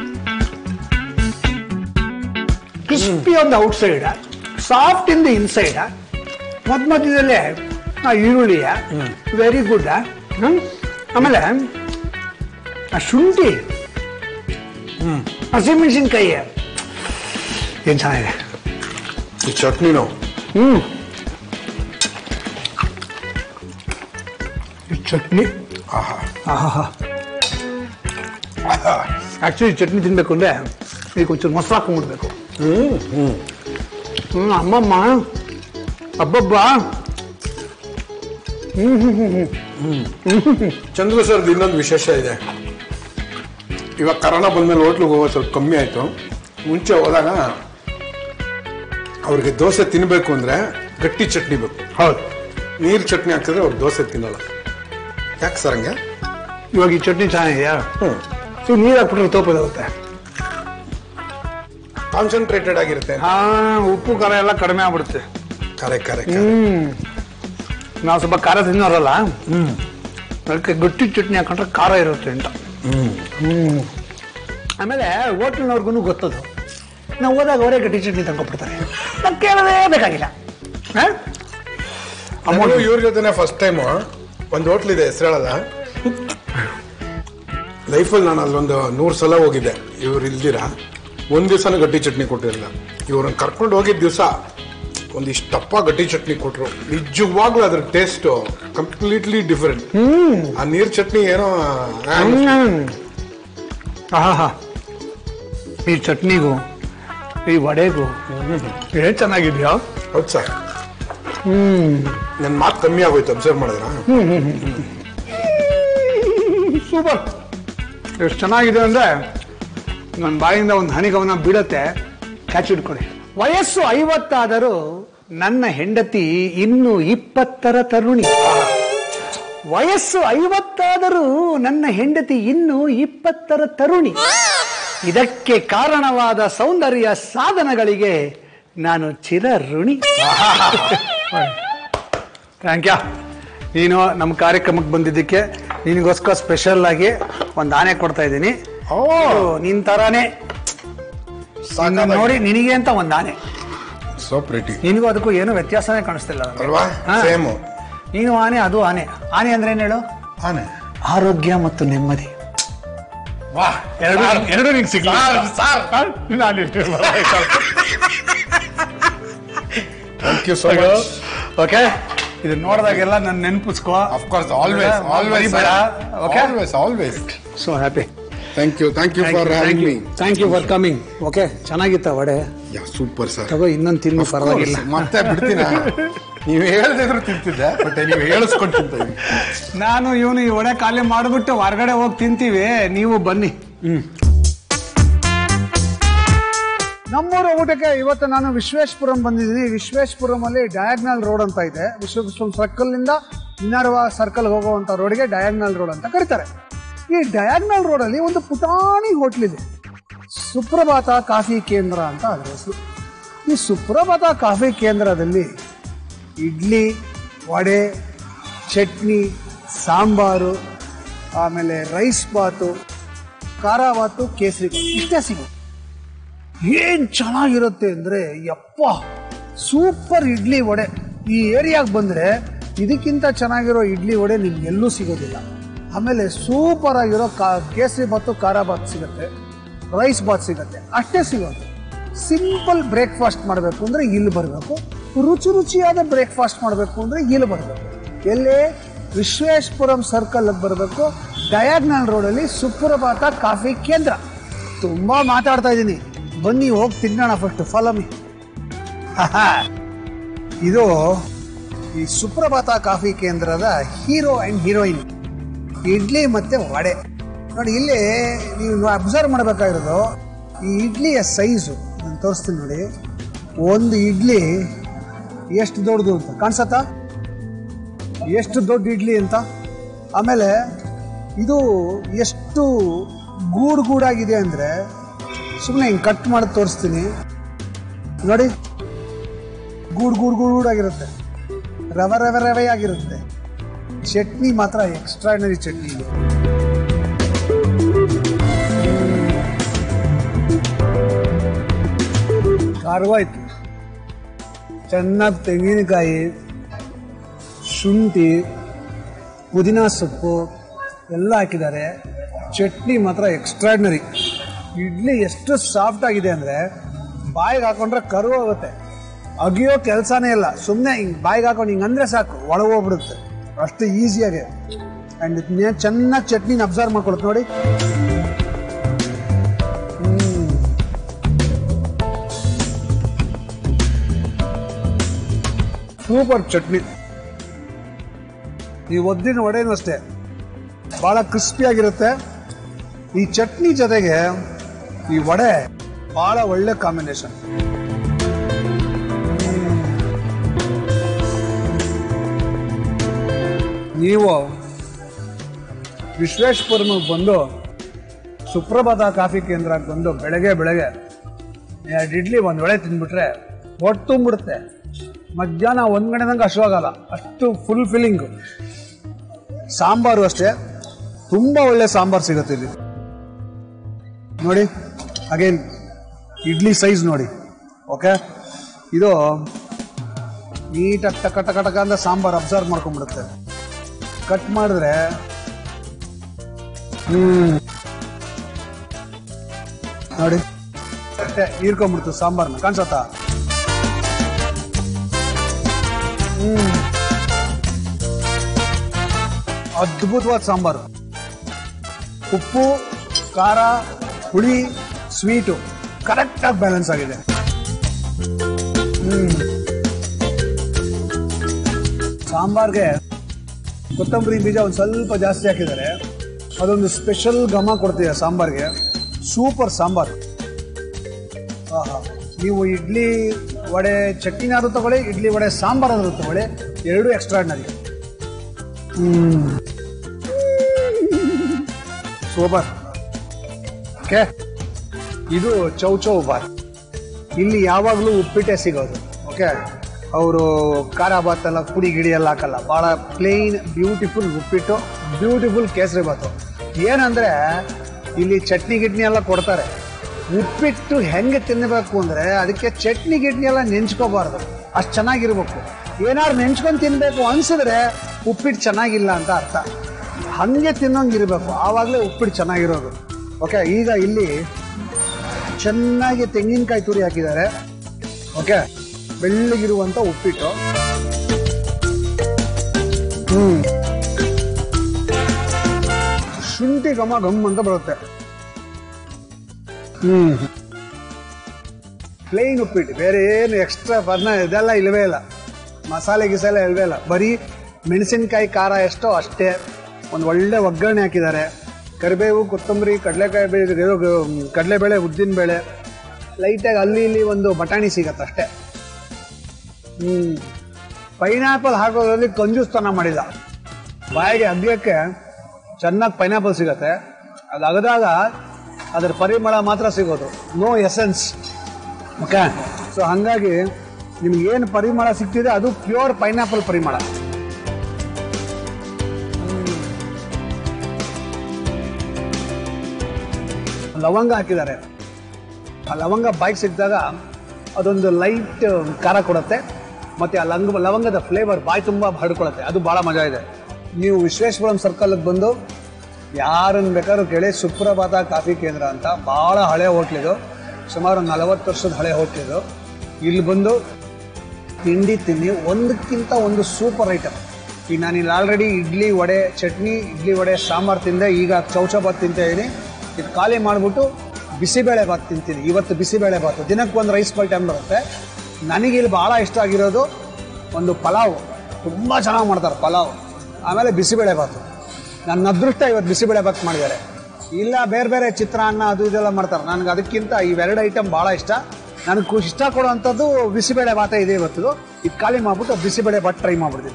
crispy on the outside soft in the inside ಮಧ್ಯ ಮಧ್ಯದಲ್ಲೇ ಆ ಈರುಳ್ಳಿಯ ವೆರಿ ಗುಡ್ ಆಮೇಲೆ ಆ ಶುಂಠಿ ಹಸಿಮೆಣಸಿನ್ಕಾಯಿ ಏನ್ ಚೆನ್ನಾಗಿದೆ ಈ ಚಟ್ನಿನು ಹ್ಮ್ ಈ ಚಟ್ನಿ ಆಹಾ ಆಹಾ ಆಕ್ಚುಲಿ ಚಟ್ನಿ ತಿನ್ಬೇಕು ಅಂದ್ರೆ ಈಗ ಒಂಚೂರು ಮೊಸರು ಹಾಕೊಂಡ್ಬಿಡ್ಬೇಕು ಹ್ಮ್ ಹ್ಮ್ ಹ್ಮ್ ಅಮ್ಮಮ್ಮ ಅಬ್ಬಬ್ಬ ಚಂದ್ರ ಸರ್ದು ಇನ್ನೊಂದು ವಿಶೇಷ ಇದೆ ಇವಾಗ ಕರೋನಾ ಬಂದ್ಮೇಲೆ ಹೋಟ್ಲಿಗೆ ಹೋಗೋದು ಸ್ವಲ್ಪ ಕಮ್ಮಿ ಆಯ್ತು ಮುಂಚೆ ಹೋದಾಗ ಅವ್ರಿಗೆ ದೋಸೆ ತಿನ್ಬೇಕು ಅಂದ್ರೆ ಗಟ್ಟಿ ಚಟ್ನಿ ಬೇಕು ಹೌದು ನೀರ್ ಚಟ್ನಿ ಹಾಕಿದ್ರೆ ಅವ್ರು ದೋಸೆ ತಿನ್ನಲ್ಲ ಯಾಕೆ ಸರ್ ಹಂಗೆ ಇವಾಗ ಈ ಚಟ್ನಿ ಚೆನ್ನಾಗಿದೆಯಾ ಹ್ಮ್ ಸೊ ನೀರು ಹಾಕ್ಬಿಟ್ರೆ ತೋಪದಾಗುತ್ತೆ ಕಾನ್ಸಂಟ್ರೇಟೆಡ್ ಆಗಿರುತ್ತೆ ಹಾ ಉಪ್ಪು ಖಾರ ಎಲ್ಲ ಕಡಿಮೆ ಆಗ್ಬಿಡುತ್ತೆ ಕರೆ ಕರೆ ಹ್ಮ್ ನಾವು ಸ್ವಲ್ಪ ಖಾರ ತಿನ್ನೋರಲ್ಲ ಹ್ಮ್ ಅದಕ್ಕೆ ಗಟ್ಟಿ ಚಟ್ನಿ ಹಾಕೊಂಡ್ರೆ ಖಾರ ಇರುತ್ತೆ ಅಂತ ಹ್ಮ್ ಹ್ಮ್ ಆಮೇಲೆ ಹೋಟ್ಲಿನವ್ರಿಗೂ ಗೊತ್ತದು ನಾವು ಹೋದಾಗ ಅವರೇ ಗಟ್ಟಿ ಚಟ್ನಿ ತಂದ್ಕೊಬಿಡ್ತಾರೆ ನಾವು ಕೇಳೋದೇ ಬೇಕಾಗಿಲ್ಲ ಹಾ? ಅಮೌಂಟ್ ಇವ್ರ ಜೊತೆನೆ ಫಸ್ಟ್ ಟೈಮ್ ಒಂದು ಹೋಟ್ಲ್ ಇದೆ ಹೆಸರೇಳದ ಲೈಫಲ್ಲಿ ನಾನು ಅಲ್ಲೊಂದು ನೂರು ಸಲ ಹೋಗಿದ್ದೆ ಇವ್ರು ಇಲ್ದಿರ ಒಂದ್ ದಿವಸನೂ ಗಟ್ಟಿ ಚಟ್ನಿ ಕೊಟ್ಟಿರಲಿಲ್ಲ ಇವ್ರನ್ನ ಕರ್ಕೊಂಡು ಹೋಗಿದ್ದ ದಿವಸ ಒಂದಿಷ್ಟಪ್ಪ ಗಟ್ಟಿ ಚಟ್ನಿ ಕೊಟ್ರು ನಿಜವಾಗ್ಲೂ ಅದ್ರ ಟೇಸ್ಟ್ ಕಂಪ್ಲೀಟ್ಲಿ ಡಿಫರೆಂಟ್ ಆ ನೀರ್ ಚಟ್ನಿ ಏನೋ ಆ, ಹ್ಮ್. ಆಹಾ ಈ ಚಟ್ನಿಗೂ ಈ ವಡೆಗೂ ಏನ್ ಚೆನ್ನಾಗಿದ್ಯಾ ಹೌದ್ ಸರ್ ಹ್ಮ್ ನನ್ನ ಮಾತು ಕಮ್ಮಿ ಆಗೋಯ್ತು ಅಬ್ಸರ್ವ್ ಮಾಡಿದ್ರ ಸೂಪರ್ ಎಷ್ಟು ಚೆನ್ನಾಗಿದೆ ಅಂದ್ರೆ ನನ್ನ ಬಾಯಿಂದ ಒಂದು ಹನಿಗವನ ಬೀಳತ್ತೆ ಕ್ಯಾಚ್ ಇಟ್ಕೊಳ್ಳಿ ವಯಸ್ಸು ಐವತ್ತಾದರೂ ನನ್ನ ಹೆಂಡತಿ ಇನ್ನು ಇಪ್ಪತ್ತರ ತರುಣಿ ವಯಸ್ಸು ಐವತ್ತಾದರೂ ನನ್ನ ಹೆಂಡತಿ ಇನ್ನು ಇಪ್ಪತ್ತರ ತರುಣಿ ಇದಕ್ಕೆ ಕಾರಣವಾದ ಸೌಂದರ್ಯ ಸಾಧನಗಳಿಗೆ ನಾನು ಚಿರ ಋಣಿ ಥ್ಯಾಂಕ್ ಯು ನೀನು ನಮ್ಮ ಕಾರ್ಯಕ್ರಮಕ್ಕೆ ಬಂದಿದ್ದಕ್ಕೆ ನಿನಗೋಸ್ಕರ ಸ್ಪೆಷಲ್ ಆಗಿ ಒಂದು ಆನೆ ಕೊಡ್ತಾ ಇದ್ದೀನಿ ಓ ನಿನ್ ತರಾನೇ ನಿನ್ನನ್ನ ನೋಡಿ ನಿನಗೆ ಅಂತ ಒಂದು ಆನೆ ಸೋ ಪ್ರಿಟಿ ನಿನಗೂ ಅದಕ್ಕೂ ಏನು ವ್ಯತ್ಯಾಸನೇ ಕಾಣಿಸ್ತಿಲ್ಲ ನನಗೆ. ಅಲ್ವಾ ಹಾ. ಸೇಮ್ ನೀನು ಆನೆ ಅದು ಆನೆ ಆನೆ ಅಂದ್ರೆ ಏನ್ ಹೇಳು ಆನೆ ಆರೋಗ್ಯ ಮತ್ತು ನೆಮ್ಮದಿ ವಾ ಎರಡು ಎರಡು ನಿಂಗೆ ಸಿಗ್ಲಿ thank you so much okay ಇದು ನೋಡಿದಾಗೆಲ್ಲ ನನ್ನ ನೆನ್ಪಿಸ್ಕೋ Of course, always, always, ಬೇಡ sir. Okay always, always. So happy Thank you, thank you for having me. Thank you for coming okay ಚೆನ್ನಾಗಿತ್ತ ವಡೆ Yeah, super, sir. ತಗೋ ಇನ್ನೊಂದು ತಿನ್ನು Of ಪರವಾಗಿಲ್ಲ course, ಮತ್ತೆ ಬಿಡ್ತೀನ ನೀವು ಹೇಳ್ದಿದ್ರು ತಿಂತಿದ್ದೆ ಬಟ್ ನೀವು ಹೇಳಿಸ್ಕೊಂಡು ತಿಂತೀವಿ ನಾನು ಇವನು ಈ ವಡೆ ಖಾಲಿ ಮಾಡಿಬಿಟ್ಟು ಹೊರಗಡೆ ಹೋಗಿ ತಿಂತೀವಿ ನೀವು ಬನ್ನಿ ನಮ್ಮೂರ ಊಟಕ್ಕೆ ಇವತ್ತು ನಾನು ವಿಶ್ವೇಶ್ವರಂ ಬಂದಿದ್ದೀನಿ ವಿಶ್ವೇಶ್ವರಂ ಅಲ್ಲಿ ಡಯಾಗ್ನಲ್ ರೋಡ್ ಅಂತ ಇದೆ ವಿಶ್ವೇಶ್ವರಂ ಸರ್ಕಲ್ ನಿಂದ ಮಿನಾರ್ವಾ ಸರ್ಕಲ್ ಹೋಗುವಂತ ರೋಡ್ಗೆ ಡಯಾಗ್ನಲ್ ರೋಡ್ ಅಂತ ಕರೀತಾರೆ ಈ ಡಯಾಗ್ನಲ್ ರೋಡ್ ಅಲ್ಲಿ ಒಂದು ಪುಟಾಣಿ ಹೋಟ್ಲ್ ಇದೆ ಸುಪ್ರಭಾತ ಕಾಫಿ ಕೇಂದ್ರ ಅಂತ ಅದ್ರ ಹೆಸರು ಈ ಸುಪ್ರಭಾತ ಕಾಫಿ ಕೇಂದ್ರದಲ್ಲಿ ಇಡ್ಲಿ ವಡೆ ಚಟ್ನಿ ಸಾಂಬಾರು ಆಮೇಲೆ ರೈಸ್ ಬಾತು ಖಾರ ಬಾತು ಕೇಸರಿ ಬಾತು ಇಷ್ಟೇ ಸಿಗುತ್ತೆ ಏನ್ ಚೆನ್ನಾಗಿರುತ್ತೆ ಅಂದ್ರೆ ಯಪ್ಪ ಸೂಪರ್ ಇಡ್ಲಿ ವಡೆ ಈ ಏರಿಯಾಗೆ ಬಂದ್ರೆ ಇದಕ್ಕಿಂತ ಚೆನ್ನಾಗಿರೋ ಇಡ್ಲಿ ವಡೆ ನಿಮ್ಗೆ ಎಲ್ಲೂ ಸಿಗೋದಿಲ್ಲ ಆಮೇಲೆ ಸೂಪರ್ ಆಗಿರೋ ಕಾ ಕೇಸರಿ ಬಾತು ಖಾರ ಬಾತ್ ಸಿಗುತ್ತೆ ರೈಸ್ ಬಾತ್ ಸಿಗುತ್ತೆ ಅಷ್ಟೇ ಸಿಗೋದು ಸಿಂಪಲ್ ಬ್ರೇಕ್ಫಾಸ್ಟ್ ಮಾಡಬೇಕು ಅಂದ್ರೆ ಇಲ್ಲಿ ಬರಬೇಕು ರುಚಿ ರುಚಿಯಾದ ಬ್ರೇಕ್ಫಾಸ್ಟ್ ಮಾಡಬೇಕು ಅಂದ್ರೆ ಇಲ್ಲಿ ಬರಬೇಕು ಎಲ್ಲೇ ವಿಶ್ವೇಶ್ವರಂ ಸರ್ಕಲ್ ಬರಬೇಕು ಡಯಾಗ್ನಲ್ ರೋಡಲ್ಲಿ ಸುಪ್ರಭಾತ ಕಾಫಿ ಕೇಂದ್ರ ತುಂಬಾ ಮಾತಾಡ್ತಾ ಇದ್ದೀನಿ ಬನ್ನಿ ಹೋಗಿ ತಿನ್ನೋಣ ಫಸ್ಟ್ ಫಾಲೋ ಮಿ ಇದು ಈ ಸುಪ್ರಭಾತ ಕಾಫಿ ಕೇಂದ್ರದ ಹೀರೋ ಅಂಡ್ ಹೀರೋಯಿನ್ ಇಡ್ಲಿ ಮತ್ತೆ ವಡೆ ನೋಡಿ ಇಲ್ಲಿ ನೀವು ಅಬ್ಸರ್ವ್ ಮಾಡಬೇಕಾಗಿರೋದು ಈ ಇಡ್ಲಿಯ ಸೈಜು ನಾನು ತೋರಿಸ್ತೀನಿ ನೋಡಿ ಒಂದು ಇಡ್ಲಿ ಎಷ್ಟು ದೊಡ್ಡದು ಅಂತ ಕಾಣಿಸತ್ತಾ ಎಷ್ಟು ದೊಡ್ಡ ಇಡ್ಲಿ ಅಂತ ಆಮೇಲೆ ಇದು ಎಷ್ಟು ಗೂಡು ಗೂಡಾಗಿದೆ ಅಂದರೆ ಸುಮ್ಮನೆ ಹಿಂಗೆ ಕಟ್ ಮಾಡಿ ತೋರಿಸ್ತೀನಿ ನೋಡಿ ಗೂಡು ಗೂಡು ಗೂಡಾಗಿರುತ್ತೆ ರವೆ ರವೆ ರವೆ ಆಗಿರುತ್ತೆ ಚಟ್ನಿ ಮಾತ್ರ ಎಕ್ಸ್ಟ್ರಾರ್ಡಿನರಿ ಚಟ್ನಿ ಇದು ಖಾರವಾಯ್ತು ಚೆನ್ನಾಗಿ ತೆಂಗಿನಕಾಯಿ ಶುಂಠಿ ಪುದೀನ ಸೊಪ್ಪು ಎಲ್ಲ ಹಾಕಿದ್ದಾರೆ ಚಟ್ನಿ ಮಾತ್ರ ಎಕ್ಸ್ಟ್ರಾಡ್ನರಿ ಇಡ್ಲಿ ಎಷ್ಟು ಸಾಫ್ಟ್ ಆಗಿದೆ ಅಂದರೆ ಬಾಯಿಗೆ ಹಾಕೊಂಡ್ರೆ ಕರು ಹೋಗುತ್ತೆ ಅಗಿಯೋ ಕೆಲಸನೇ ಇಲ್ಲ ಸುಮ್ಮನೆ ಹಿಂಗೆ ಬಾಯಿಗೆ ಹಾಕೊಂಡು ಹಿಂಗೆ ಅಂದರೆ ಸಾಕು ಒಳಗೆ ಹೋಗ್ಬಿಡುತ್ತೆ ಅಷ್ಟು ಈಸಿಯಾಗಿ ಆ್ಯಂಡ್ ಚೆನ್ನಾಗಿ ಚಟ್ನಿನ ಅಬ್ಸರ್ವ್ ಮಾಡ್ಕೊಳುತ್ತೆ ನೋಡಿ ಸೂಪರ್ ಚಟ್ನಿ ಈ ಒದ್ದಿನ ವಡೆನೂ ಅಷ್ಟೇ ಭಾಳ ಕ್ರಿಸ್ಪಿಯಾಗಿರುತ್ತೆ ಈ ಚಟ್ನಿ ಜೊತೆಗೆ ಈ ವಡೆ ಭಾಳ ಒಳ್ಳೆ ಕಾಂಬಿನೇಷನ್ ನೀವು ವಿಶ್ವೇಶ್ವರನಿಗೆ ಬಂದು ಸುಪ್ರಭಾತ ಕಾಫಿ ಕೇಂದ್ರಕ್ಕೆ ಬಂದು ಬೆಳಗ್ಗೆ ಬೆಳಗ್ಗೆ ಎರಡು ಇಡ್ಲಿ ಒಂದು ವಡೆ ತಿಂದ್ಬಿಟ್ರೆ ಹೊಟ್ಟೆ ತುಂಬಿಡುತ್ತೆ ಮಧ್ಯಾಹ್ನ ಒಂದು ಗಂಟೆದಂಗೆ ಹಶ್ವಾಗಲ್ಲ ಅಷ್ಟು ಫುಲ್ ಫಿಲ್ಲಿಂಗು ಸಾಂಬಾರು ಅಷ್ಟೇ ತುಂಬ ಒಳ್ಳೆ ಸಾಂಬಾರು ಸಿಗುತ್ತೆ ಇಲ್ಲಿ ನೋಡಿ ಅಗೇನ್ ಇಡ್ಲಿ ಸೈಜ್ ನೋಡಿ ಓಕೆ ಇದು ನೀಟಾಗಿ ಟಕ ಟಕ ಟಕ ಅಂತ ಸಾಂಬಾರು ಅಬ್ಸರ್ವ್ ಮಾಡ್ಕೊಂಡ್ಬಿಡುತ್ತೆ ಕಟ್ ಮಾಡಿದ್ರೆ ಹ್ಮ್ ನೋಡಿ ಅಷ್ಟೇ ಹೀರ್ಕೊಂಡ್ಬಿಡ್ತು ಸಾಂಬಾರ್ನ ಕಾಣಿಸತ್ತಾ ಹ್ಮ್ ಅದ್ಭುತವಾದ ಸಾಂಬಾರು ಉಪ್ಪು ಖಾರ ಹುಳಿ ಸ್ವೀಟು ಕರೆಕ್ಟಾಗಿ ಬ್ಯಾಲೆನ್ಸ್ ಆಗಿದೆ ಹ್ಮ್ ಸಾಂಬಾರ್ಗೆ ಕೊತ್ತಂಬರಿ ಬೀಜ ಒಂದು ಸ್ವಲ್ಪ ಜಾಸ್ತಿ ಹಾಕಿದ್ದಾರೆ ಅದೊಂದು ಸ್ಪೆಷಲ್ ಘಮ ಕೊಡ್ತಿದೆ ಸಾಂಬಾರ್ಗೆ ಸೂಪರ್ ಸಾಂಬಾರು ಆಹಾ ನೀವು ಇಡ್ಲಿ ವಡೆ ಚಟ್ನಿನಾದ್ರೂ ತಗೊಳ್ಳಿ ಇಡ್ಲಿ ವಡೆ ಸಾಂಬಾರಾದ್ರೂ ತಗೊಳ್ಳಿ ಎರಡೂ ಎಕ್ಸ್ಟ್ರಾಡ್ನರಿ ಹ್ಮ್ ಸೂಪರ್ ಓಕೆ ಇದು ಚೌ ಚೌ ಬಾತ್ ಇಲ್ಲಿ ಯಾವಾಗಲೂ ಉಪ್ಪಿಟ್ಟೆ ಸಿಗೋದು ಓಕೆ ಅವರು ಖಾರ ಬಾತ್ ಎಲ್ಲ ಪುಡಿ ಗಿಡಿ ಎಲ್ಲ ಹಾಕಲ್ಲ ಭಾಳ ಪ್ಲೇನ್ ಬ್ಯೂಟಿಫುಲ್ ಉಪ್ಪಿಟ್ಟು ಬ್ಯೂಟಿಫುಲ್ ಕೇಸರಿ ಬಾತು ಏನಂದರೆ ಇಲ್ಲಿ ಚಟ್ನಿ ಗಿಟ್ನಿ ಎಲ್ಲ ಕೊಡ್ತಾರೆ ಉಪ್ಪಿಟ್ಟು ಹೆಂಗೆ ತಿನ್ನಬೇಕು ಅಂದರೆ ಅದಕ್ಕೆ ಚಟ್ನಿ ಗಿಟ್ನಿ ಎಲ್ಲ ನೆಂಚ್ಕೋಬಾರ್ದು ಅಷ್ಟು ಚೆನ್ನಾಗಿರ್ಬೇಕು ಏನಾದ್ರು ನೆಂಚ್ಕೊಂಡು ತಿನ್ನಬೇಕು ಅನ್ಸಿದ್ರೆ ಉಪ್ಪಿಟ್ಟು ಚೆನ್ನಾಗಿಲ್ಲ ಅಂತ ಅರ್ಥ ಹಾಗೆ ತಿನ್ನೋಂಗಿರ್ಬೇಕು ಆವಾಗಲೇ ಉಪ್ಪಿಟ್ಟು ಚೆನ್ನಾಗಿರೋದು ಓಕೆ ಈಗ ಇಲ್ಲಿ ಚೆನ್ನಾಗಿ ತೆಂಗಿನಕಾಯಿ ತುರಿ ಹಾಕಿದ್ದಾರೆ ಓಕೆ ಬೆಳ್ಳಗಿರುವಂತ ಉಪ್ಪಿಟ್ಟು ಹ್ಮ್ ಶುಂಠಿ ಘಮ ಘಮ್ ಅಂತ ಬರುತ್ತೆ ಹ್ಮ್ ಪ್ಲೇನ್ ಉಪ್ಪಿಟ್ಟು ಬೇರೆ ಏನು ಎಕ್ಸ್ಟ್ರಾ ಪರ್ನ ಇದೆಲ್ಲ ಇಲ್ಲವೇ ಇಲ್ಲ ಮಸಾಲೆ ಗಿಸಾಲೆ ಇಲ್ಲವೇ ಇಲ್ಲ ಬರೀ ಮೆಣಸಿನ್ಕಾಯಿ ಖಾರ ಎಷ್ಟೋ ಅಷ್ಟೇ ಒಂದು ಒಳ್ಳೆ ಒಗ್ಗರಣೆ ಹಾಕಿದ್ದಾರೆ ಕರಿಬೇವು ಕೊತ್ತಂಬರಿ ಕಡಲೆಕಾಯಿ ಬೇಳೆ ಇದು ಕಡಲೆಬೇಳೆ ಉದ್ದಿನಬೇಳೆ ಲೈಟಾಗಿ ಅಲ್ಲಿ ಇಲ್ಲಿ ಒಂದು ಬಟಾಣಿ ಸಿಗತ್ತೆ ಅಷ್ಟೇ ಹ್ಞೂ ಪೈನಾಪಲ್ ಹಾಕೋದ್ರಲ್ಲಿ ಕಂಜೂಸ್ತನ ಮಾಡಿಲ್ಲ ಬಾಯಿಗೆ ಅಗ್ಯಕ್ಕೆ ಚೆನ್ನಾಗಿ ಪೈನಾಪಲ್ ಸಿಗತ್ತೆ ಅದು ಅಗದಾಗ ಅದರ ಪರಿಮಳ ಮಾತ್ರ ಸಿಗೋದು ನೋ ಎಸೆನ್ಸ್ ಓಕೆ ಸೊ ಹಾಗಾಗಿ ನಿಮ್ಗೆ ಏನು ಪರಿಮಳ ಸಿಗ್ತಿದೆ ಅದು ಪ್ಯೂರ್ ಪೈನಾಪಲ್ ಪರಿಮಳ ಲವಂಗ ಹಾಕಿದ್ದಾರೆ ಆ ಲವಂಗ ಬಾಯ್ಗೆ ಸಿಕ್ಕಿದಾಗ ಅದೊಂದು ಲೈಟ್ ಖಾರ ಕೊಡುತ್ತೆ ಮತ್ತು ಆ ಲಂಗ ಲವಂಗದ ಫ್ಲೇವರ್ ಬಾಯಿ ತುಂಬ ಹರಡ್ಕೊಳುತ್ತೆ ಅದು ಭಾಳ ಮಜಾ ಇದೆ ನೀವು ವಿಶ್ವೇಶ್ವರಂ ಸರ್ಕಲ್ಗೆ ಬಂದು ಯಾರನ್ನು ಬೇಕಾದ್ರೂ ಕೇಳಿ ಸುಪ್ರಭಾತ ಕಾಫಿ ಕೇಂದ್ರ ಅಂತ ಭಾಳ ಹಳೆ ಹೋಟ್ಲಿದು ಸುಮಾರು ನಲವತ್ತು ವರ್ಷದ ಹಳೆ ಹೋಟ್ಲಿದು ಇಲ್ಲಿ ಬಂದು ತಿಂಡಿ ತಿನ್ನಿ ಒಂದಕ್ಕಿಂತ ಒಂದು ಸೂಪರ್ ಐಟಮ್ ಈಗ ನಾನು ಇಲ್ಲಿ ಆಲ್ರೆಡಿ ಇಡ್ಲಿ ವಡೆ ಚಟ್ನಿ ಇಡ್ಲಿ ವಡೆ ಸಾಂಬಾರು ತಿಂದೆ ಈಗ ಚೌಚಬಾತ್ ತಿಂತಾ ಇದ್ದೀನಿ ಇದು ಖಾಲಿ ಮಾಡಿಬಿಟ್ಟು ಬಿಸಿಬೇಳೆ ಬಾತ್ ತಿಂತೀನಿ ಇವತ್ತು ಬಿಸಿಬೇಳೆ ಬಾತು ದಿನಕ್ಕೆ ಒಂದು ರೈಸ್ ಬಾಲ್ ಟೈಮ್ ಬರುತ್ತೆ ನನಗೆ ಇಲ್ಲಿ ಭಾಳ ಇಷ್ಟ ಆಗಿರೋದು ಒಂದು ಪಲಾವ್ ತುಂಬ ಚೆನ್ನಾಗಿ ಮಾಡ್ತಾರೆ ಪಲಾವ್ ಆಮೇಲೆ ಬಿಸಿಬೇಳೆ ಬಾತು ನನ್ನ ಅದೃಷ್ಟ ಇವತ್ತು ಬಿಸಿಬೇಳೆ ಬಾತ್ ಮಾಡಿದ್ದಾರೆ ಇಲ್ಲ ಬೇರೆ ಬೇರೆ ಚಿತ್ರಾನ್ನ ಅದು ಇದೆಲ್ಲ ಮಾಡ್ತಾರೆ ನನಗೆ ಅದಕ್ಕಿಂತ ಇವೆರಡು ಐಟಮ್ ಭಾಳ ಇಷ್ಟ ನನಗೆ ಖುಷಿ ಇಷ್ಟ ಕೊಡುವಂಥದ್ದು ಬಿಸಿಬೇಳೆ ಬಾತ ಇದೆ ಇವತ್ತು ಇದು ಖಾಲಿ ಮಾಡ್ಬಿಟ್ಟು ಬಿಸಿಬೇಳೆ ಬಾತ್ ಟ್ರೈ ಮಾಡ್ಬಿಡ್ತೀನಿ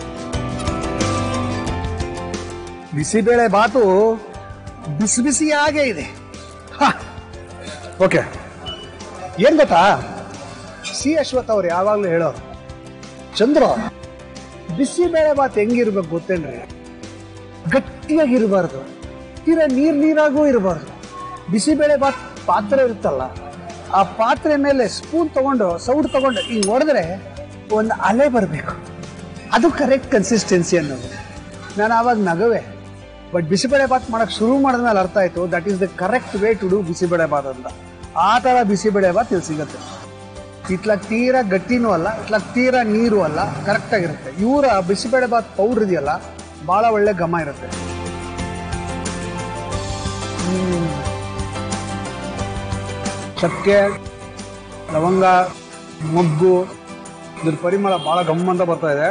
ಬಿಸಿಬೇಳೆ ಬಾತು ಬಿಸಿ ಬಿಸಿಯಾಗೇ ಇದೆ ಓಕೆ ಏನ್ ಗೊತ್ತಾ ಸಿ ಅಶ್ವಥ್ ಅವ್ರು ಯಾವಾಗಲೂ ಹೇಳೋರು ಚಂದ್ರ ಬಿಸಿಬೇಳೆ ಬಾತ್ ಹೆಂಗಿರ್ಬೇಕು ಗೊತ್ತೇನ್ರಿ ಗಟ್ಟಿಯಾಗಿರಬಾರ್ದು ತೀರಾ ನೀರ್ ನೀರಾಗೂ ಇರಬಾರ್ದು ಬಿಸಿಬೇಳೆ ಬಾತ್ ಪಾತ್ರೆ ಇರುತ್ತಲ್ಲ ಆ ಪಾತ್ರೆ ಮೇಲೆ ಸ್ಪೂನ್ ತಗೊಂಡು ಸೌಡ್ ತಗೊಂಡು ಹಿಂಗೆ ಹೊಡೆದ್ರೆ ಒಂದು ಅಲೆ ಬರಬೇಕು ಅದು ಕರೆಕ್ಟ್ ಕನ್ಸಿಸ್ಟೆನ್ಸಿ ಅನ್ನೋದು ನಾನು ಆವಾಗ ನಗವೆ ಬಟ್ ಬಿಸಿಬೇಳೆ ಬಾತ್ ಮಾಡಕ್ ಶುರು ಮಾಡಿದ್ಮೇಲೆ ಅರ್ಥ ಆಯ್ತು that is the correct way to do bisi bele bath ಅಂತ ಆ ತರ ಬಿಸಿಬೇಳೆ ಬಾತ್ ಇಲ್ಲಿ ಸಿಗುತ್ತೆ ಇತ್ಲಾಗ ತೀರಾ ಗಟ್ಟಿನೂ ಅಲ್ಲ ಇತ್ಲಾಗ ತೀರಾ ನೀರು ಅಲ್ಲ ಕರೆಕ್ಟ್ ಆಗಿರುತ್ತೆ ಇವರ ಬಿಸಿಬೇಳೆ ಬಾತ್ ಪೌಡ್ರ್ ಇದೆಯಲ್ಲ ಬಹಳ ಒಳ್ಳೆ ಘಮ ಇರುತ್ತೆ ಹ್ಮ್. ಚಕ್ಕೆ ಲವಂಗ ಮೊಗ್ಗು ಇದ್ರ ಪರಿಮಳ ಬಹಳ ಗಮ್ ಅಂತ ಬರ್ತಾ ಇದೆ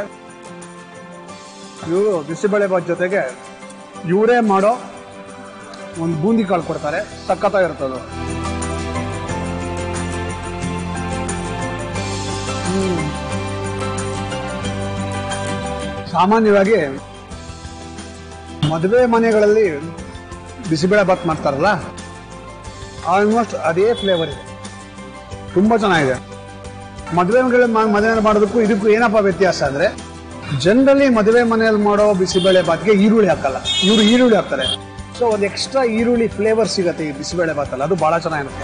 ಇವರು ಬಿಸಿಬೇಳೆ ಬಾತ್ ಜೊತೆಗೆ ಇವರೇ ಮಾಡೋ ಒಂದು ಬೂಂದಿ ಕಾಳು ಕೊಡ್ತಾರೆ ಸಖತ್ತಾಗಿರುತ್ತೆ ಅದು ಹ್ಮ್. ಸಾಮಾನ್ಯವಾಗಿ ಮದುವೆ ಮನೆಗಳಲ್ಲಿ ಬಿಸಿಬೇಳೆ ಬಾತ್ ಮಾಡ್ತಾರಲ್ಲ ಆಲ್ಮೋಸ್ಟ್ ಅದೇ ಫ್ಲೇವರ್ ಇದೆ ತುಂಬಾ ಚೆನ್ನಾಗಿದೆ ಮದುವೆ ಮದುವೆ ಮಾಡೋದಕ್ಕೂ ಇದಕ್ಕೂ ಏನಪ್ಪ ವ್ಯತ್ಯಾಸ ಅಂದ್ರೆ ಜನರಲಿ ಮದುವೆ ಮನೆಯಲ್ಲಿ ಮಾಡೋ ಬಿಸಿಬೇಳೆ ಬಾತ್ಗೆ ಈರುಳ್ಳಿ ಹಾಕಲ್ಲ ಇವರು ಈರುಳ್ಳಿ ಹಾಕ್ತಾರೆ ಸೊ ಒಂದು ಎಕ್ಸ್ಟ್ರಾ ಈರುಳ್ಳಿ ಫ್ಲೇವರ್ ಸಿಗುತ್ತೆ ಈ ಬಿಸಿಬೇಳೆ ಬಾತಲ್ಲ ಅದು ಬಹಳ ಚೆನ್ನಾಗಿರುತ್ತೆ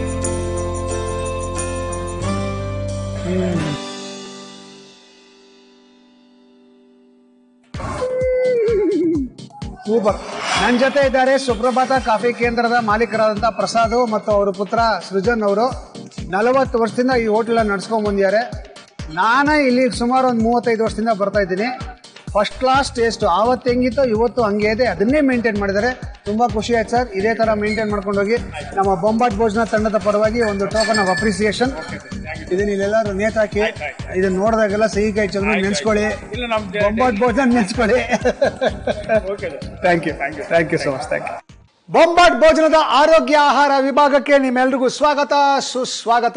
ಹ್ಮ್. ಸೂಪರ್ ನನ್ನ ಜೊತೆ ಇದ್ದಾರೆ ಸುಪ್ರಭಾತ ಕಾಫಿ ಕೇಂದ್ರದ ಮಾಲೀಕರಾದಂತಹ ಪ್ರಸಾದ್ ಮತ್ತು ಅವರ ಪುತ್ರ ಸೃಜನ್ ಅವರು ನಲವತ್ತು ವರ್ಷದಿಂದ ಈ ಹೋಟೆಲ್ ನಡ್ಸ್ಕೊಂಡ್ ಬಂದಿದ್ದಾರೆ ನಾನೇ ಇಲ್ಲಿ ಸುಮಾರು ಒಂದು ಮೂವತ್ತೈದು ವರ್ಷದಿಂದ ಬರ್ತಾ ಇದ್ದೀನಿ ಫಸ್ಟ್ ಕ್ಲಾಸ್ ಟೇಸ್ಟ್ ಆವತ್ತು ಹೆಂಗಿತ್ತು ಇವತ್ತು ಹಂಗೆ ಇದೆ ಅದನ್ನೇ ಮೇಂಟೈನ್ ಮಾಡಿದ್ದಾರೆ ತುಂಬಾ ಖುಷಿ ಆಯ್ತು ಸರ್ ಇದೇ ತರ ಮೇಂಟೈನ್ ಮಾಡ್ಕೊಂಡು ಹೋಗಿ ನಮ್ಮ ಬೊಂಬಾಟ್ ಭೋಜನ ತಂಡದ ಪರವಾಗಿ ಒಂದು ಟೋಕನ್ ಆಫ್ ಅಪ್ರಿಸಿಯೇಷನ್ ಇದನ್ನ ಇಲ್ಲೆಲ್ಲರೂ ನೇತಾಕಿ ಇದನ್ನ ನೋಡಿದಾಗೆಲ್ಲ ಸಿಹಿ ಕೈ ಚಂದ್ರ ನೆನ್ಸ್ಕೊಳ್ಳಿ ಬೊಂಬಾಟ್ ಭೋಜನ ನೆನ್ಸ್ಕೊಳ್ಳಿ thank you thank you so much thank you Bombat ಭೋಜನದ ಆರೋಗ್ಯ ಆಹಾರ ವಿಭಾಗಕ್ಕೆ ನಿಮ್ಮೆಲ್ರಿಗೂ ಸ್ವಾಗತ ಸುಸ್ವಾಗತ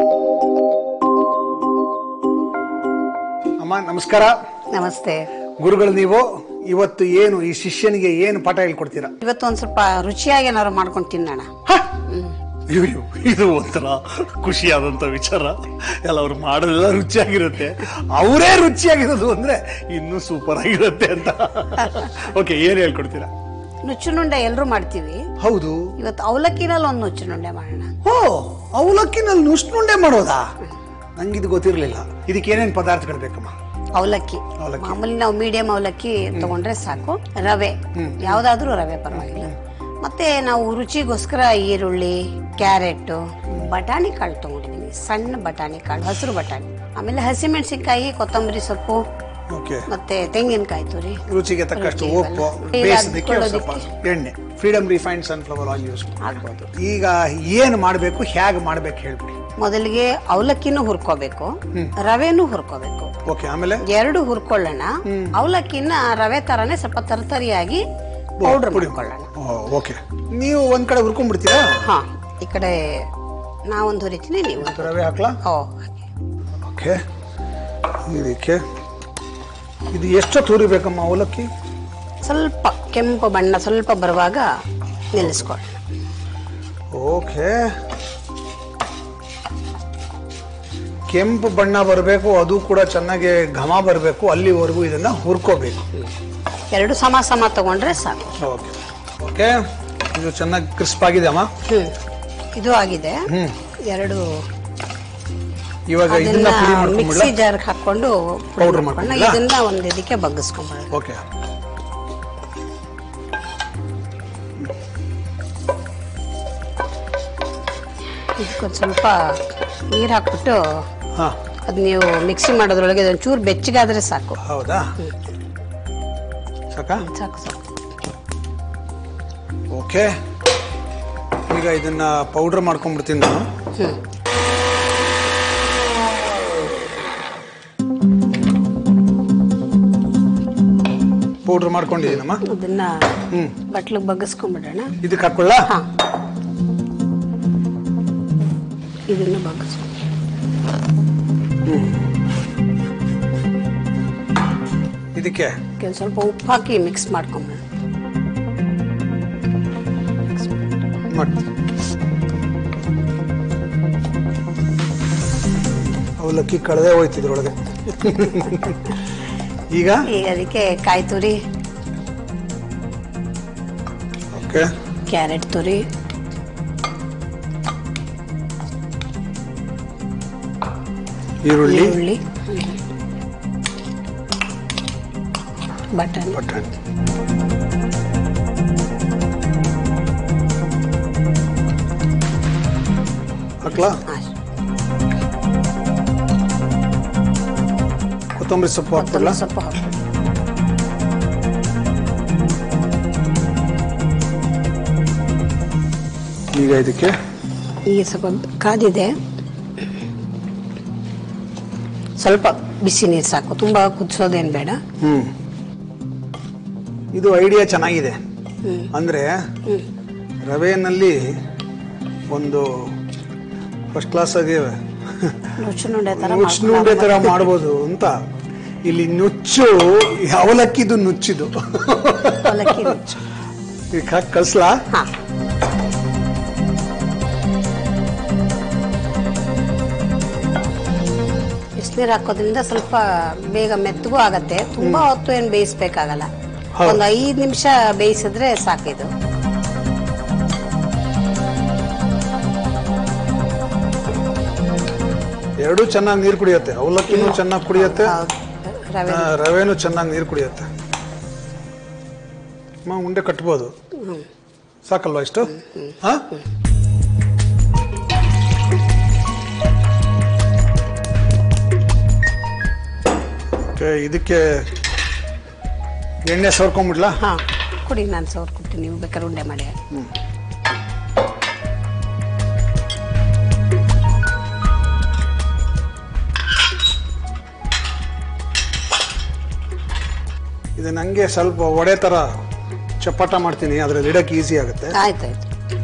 ಅಮ್ಮ ನಮಸ್ಕಾರ ನಮಸ್ತೆ ಗುರುಗಳು ನೀವು ಇವತ್ತು ಏನು ಈ ಶಿಷ್ಯನಿಗೆ ಏನು ಪಾಠ ಹೇಳ್ಕೊಡ್ತೀರಾ ಇವತ್ತು ಒಂದ್ ಸ್ವಲ್ಪ ರುಚಿಯಾಗಿ ಏನಾದ್ರು ಮಾಡ್ಕೊಂಡು ತಿನ್ನೋಣ ಅಯ್ಯೋ ಇದು ಒಂಥರ ಖುಷಿಯಾದಂತ ವಿಚಾರ ಎಲ್ಲ ಅವ್ರು ಮಾಡೋದೆಲ್ಲ ರುಚಿಯಾಗಿರುತ್ತೆ ಅವರೇ ರುಚಿಯಾಗಿರೋದು ಅಂದ್ರೆ ಇನ್ನೂ ಸೂಪರ್ ಆಗಿರುತ್ತೆ ಅಂತ ಓಕೆ ಏನ್ ಹೇಳ್ಕೊಡ್ತೀರಾ ನುಚ್ಚುನುಂಡೆ ಎಲ್ರು ಮಾಡ್ತೀವಿ ಹೌದು ಇವತ್ತು ಅವಲಕ್ಕಿನಲ್ಲಿ ಒಂದು ನುಚ್ಚುನುಂಡೆ ಮಾಡೋಣ ಓ ಅವಲಕ್ಕಿನಲ್ಲಿ ನುಷ್ನುಂಡೆ ಮಾಡೋದಾ ನಂಗಿದು ಗೊತ್ತಿರಲಿಲ್ಲ ಇದಕ್ಕೆ ಏನೇನು ಪದಾರ್ಥಗಳು ಬೇಕಮ್ಮ ಅವಲಕ್ಕಿ ಅವಲಕ್ಕಿ. ಮಾಮೂಲಿ ನಾವು ಮೀಡಿಯಂ ಅವಲಕ್ಕಿ ತಗೊಂಡ್ರೆ ಸಾಕು ರವೆ ಯಾವ್ದಾದ್ರೂ ರವೆ ಪರವಾಗಿಲ್ಲ ಮತ್ತೆ ನಾವು ರುಚಿಗೋಸ್ಕರ ಈರುಳ್ಳಿ ಕ್ಯಾರೆಟ್ ಬಟಾಣಿ ಕಾಳು ತಗೊಂಡಿದ್ದೀನಿ ಸಣ್ಣ ಬಟಾಣಿ ಕಾಳು ಹಸಿರು ಬಟಾಣಿ ಆಮೇಲೆ ಹಸಿಮೆಣಸಿನ್ಕಾಯಿ ಕೊತ್ತಂಬರಿ ಸೊಪ್ಪು ಓಕೆ ಮತ್ತೆ ತೆಂಗಿನಕಾಯಿ ತುರಿ ರುಚಿಗೆ ತಕ್ಕಷ್ಟು ರುಚಿ ಉಪ್ಪು ಇವೆಲ್ಲ. ಬೇಯಿಸೋದಕ್ಕೆ ಈಗ ಸ್ವಲ್ಪ ಅದ್ಕೊಳ್ಳೋದಕ್ಕೆ. ಎಣ್ಣೆ freedom refined sunflower oil use ಆಗ್ಬೋದು ಈಗ ಏನು ಮಾಡಬೇಕು ಹೇಗೆ ಮಾಡಬೇಕು ಹೇಳ್ಬಿಡಿ ಮೊದಲಿಗೆ ಅವಲಕ್ಕಿನೂ ಹುರ್ಕೋಬೇಕು ರವೆನೂ ಹುರ್ಕೋಬೇಕು ಓಕೆ ಆಮೇಲೆ ಎರಡು ಹುರ್ಕೊಳ್ಳೋಣ ಅವಲಕ್ಕಿನ ರವೆ ತರನೇ ಸ್ವಲ್ಪ ತರ್ತರಿಯಾಗಿ ಪೌಡರ್ ಪುಡಿ. ಮಾಡ್ಕೊಳ್ಳೋಣ ಓಕೆ ನೀವು ಒಂದ್ ಕಡೆ ಹುರ್ಕೊಂಡ್ಬಿಡ್ತೀರಾ ಹಾ ಈ ಕಡೆ ನಾವೊಂದು ಹುರಿತೀನಿ ನೀವು ಒಂದು. ರವೆ ಹಾಕ್ಲಾ ಓ ಓಕೆ ಇದಕ್ಕೆ ಇದು ಎಷ್ಟೊತ್ತು ಹುರಿಬೇಕಮ್ಮ ಅವಲಕ್ಕಿ ಸ್ವಲ್ಪ ಕೆಂಪು ಬಣ್ಣ ಸ್ವಲ್ಪ ಬರುವಾಗ ನಿಲ್ಲಿಸ್ಕೊಳ್ಳೋಣ ಓಕೆ ಕೆಂಪು ಬಣ್ಣ ಬರಬೇಕು ಅದು ಕೂಡ ಚೆನ್ನಾಗಿ ಘಮ ಬರಬೇಕು ಅಲ್ಲಿವರೆಗೂ ಇದನ್ನ ಹುರ್ಕೋಬೇಕು ಎರಡು ಸಮ ಸಮ ತಗೊಂಡ್ರೆ ಸಾಕು ಓಕೆ ಓಕೆ ಇದು ಚೆನ್ನಾಗಿ ಕ್ರಿಸ್ಪ್ ಆಗಿದೆ ಅಮ್ಮ ಹ್ಮ್ ಇದು ಆಗಿದೆ ಹ್ಮ್ ಎರಡು ಇವಾಗ ಇದನ್ನ ಪುಡಿ ಅದನ್ನ ಮಾಡ್ಕೊಂಡ್ಬಿಡ್ಲ ಮಿಕ್ಸಿ ಜಾರ್ಗೆ ಹಾಕೊಂಡು Powder ಪೌಡರ್ ಮಾಡ್ಕೊಂಡ್ಲಾ? ಮಾಡ್ಕೊಂಡು ಇದನ್ನ ಒಂದು ಇದಕ್ಕೆ ಬಗ್ಗಿಸ್ಕೊಂಡ್ಬಿಡೋಣ ಓಕೆ ಇದಕ್ಕೊಂದು ಸ್ವಲ್ಪ ನೀರು ಹಾಕ್ಬಿಟ್ಟು ಹಾ ಅದು ನೀವು ಮಿಕ್ಸಿ ಮಾಡೋದ್ರೊಳಗೆ ಅದೊಂದು ಚೂರು ಬೆಚ್ಚಗಾದ್ರೆ ಸಾಕು ಹೌದಾ ಸಾಕಾ ಸಾಕು ಸಾಕು ಓಕೆ ಈಗ ಇದನ್ನ ಪೌಡರ್ ಮಾಡ್ಕೊಂಡ್ಬಿಡ್ತೀನಿ ನಾನು ಹ್ಮ್ ಪೌಡರ್ ಮಾಡ್ಕೊಂಡಿದ್ದೀನಮ್ಮ ಅದನ್ನ ಹ್ಮ್ ಬಟ್ಲಿಗೆ ಬಗ್ಗಿಸ್ಕೊಂಡ್ಬಿಡೋಣ ಇದಕ್ಕೆ ಹಾಕೊಳ್ಳ ಹಾ ಇದನ್ನ ಬಗ್ಗಿಸ್ಕೊಂಡು ಇದಕ್ಕೆ ಕೆಲವು ಸ್ವಲ್ಪ ಉಪ್ಪು ಹಾಕಿ ಮಿಕ್ಸ್ ಮಾಡ್ಕೊಂಬಿಡೋಣ ಮಾಡ್ತೀನಿ ಅವಲಕ್ಕಿ ಕಳೆದೇ ಹೋಯ್ತು ಇದ್ರೊಳಗೆ ಈಗ ಈಗ ಅದಕ್ಕೆ ಕಾಯಿ ತುರಿ ಓಕೆ ಕ್ಯಾರೆಟ್ ತುರಿ ಈರುಳ್ಳಿ ಈರುಳ್ಳಿ ಬಟಾಣಿ ಬಟಾಣಿ ಹಾಕ್ಲಾ ಹಾಂ ಕೊತ್ತಂಬರಿ ಸೊಪ್ಪು ಹಾಕ್ಬಿಡ್ಲಾ ಸೊಪ್ಪು ಹಾಕ್ಬಿಡಿ ಈಗ ಇದಕ್ಕೆ ಈಗ ಸ್ವಲ್ಪ ಕಾದಿದೆ ಸ್ವಲ್ಪ ಬಿಸಿ ನೀರು ಸಾಕು ತುಂಬ ಕುದಿಸೋದೇನು ಬೇಡ ಹ್ಮ್ ಇದು ಐಡಿಯಾ ಚೆನ್ನಾಗಿದೆ ಅಂದ್ರೆ ರವೆನಲ್ಲಿ ಒಂದು ಫಸ್ಟ್ ಕ್ಲಾಸ್ ಆಗಿ ನುಚ್ಚುನುಂಡೆ ಥರ ನುಚ್ಚುನುಂಡೆ ತರ ಮಾಡ್ಬೋದು ಅಂತ ಇಲ್ಲಿ ನುಚ್ಚು ಈ ಅವಲಕ್ಕಿದು ನುಚ್ಚಿದು ಅವಲಕ್ಕಿ ನುಚ್ಚು ಈಗ ಹಾಕಿ ಕಳ್ಸ್ಲಾ ಹಾಂ ಬಿಸಿನೀರು ಹಾಕೋದ್ರಿಂದ ಸ್ವಲ್ಪ ಬೇಗ ಮೆತ್ತಗೂ ಆಗತ್ತೆ ತುಂಬಾ ಹೊತ್ತು ಏನು ಬೇಯಿಸ್ಬೇಕಾಗಲ್ಲ ಹೌದು. ಒಂದು ಐದು ನಿಮಿಷ ಬೇಯಿಸಿದ್ರೆ ಸಾಕಿದು ಎರಡೂ ಚೆನ್ನಾಗಿ ನೀರು ಕುಡಿಯುತ್ತೆ ಅವಲಕ್ಕಿನೂ ಚೆನ್ನಾಗಿ ಕುಡಿಯುತ್ತೆ ಹೌದು. ರವೆ ಆ, ರವೆನೂ ಚೆನ್ನಾಗಿ ನೀರು ಕುಡಿಯುತ್ತೆ ಅಮ್ಮ ಉಂಡೆ ಕಟ್ಬೋದು ಸಾಕಲ್ವಾ ಇಷ್ಟು ಹಾ Okay, ಇದಕ್ಕೆ ಎಣ್ಣೆ ಸವರ್ಕೊಂಡ್ಬಿಡ್ಲಾ ಹಾ ಕುಡಿ ನಾನು ಸೌರ್ ಕೊಡ್ತೀನಿ ನೀವು ಬೇಕಾದ್ರೆ ಉಂಡೆ ಮಾಡಿ ಇದು ನಂಗೆ ಸ್ವಲ್ಪ ಒಡೆ ತರ ಚಪಾಟ ಮಾಡ್ತೀನಿ ಅದ್ರಲ್ಲಿ ಇಡಕ್ಕೆ ಈಸಿ ಆಗುತ್ತೆ ಆಯ್ತಾಯ್ತು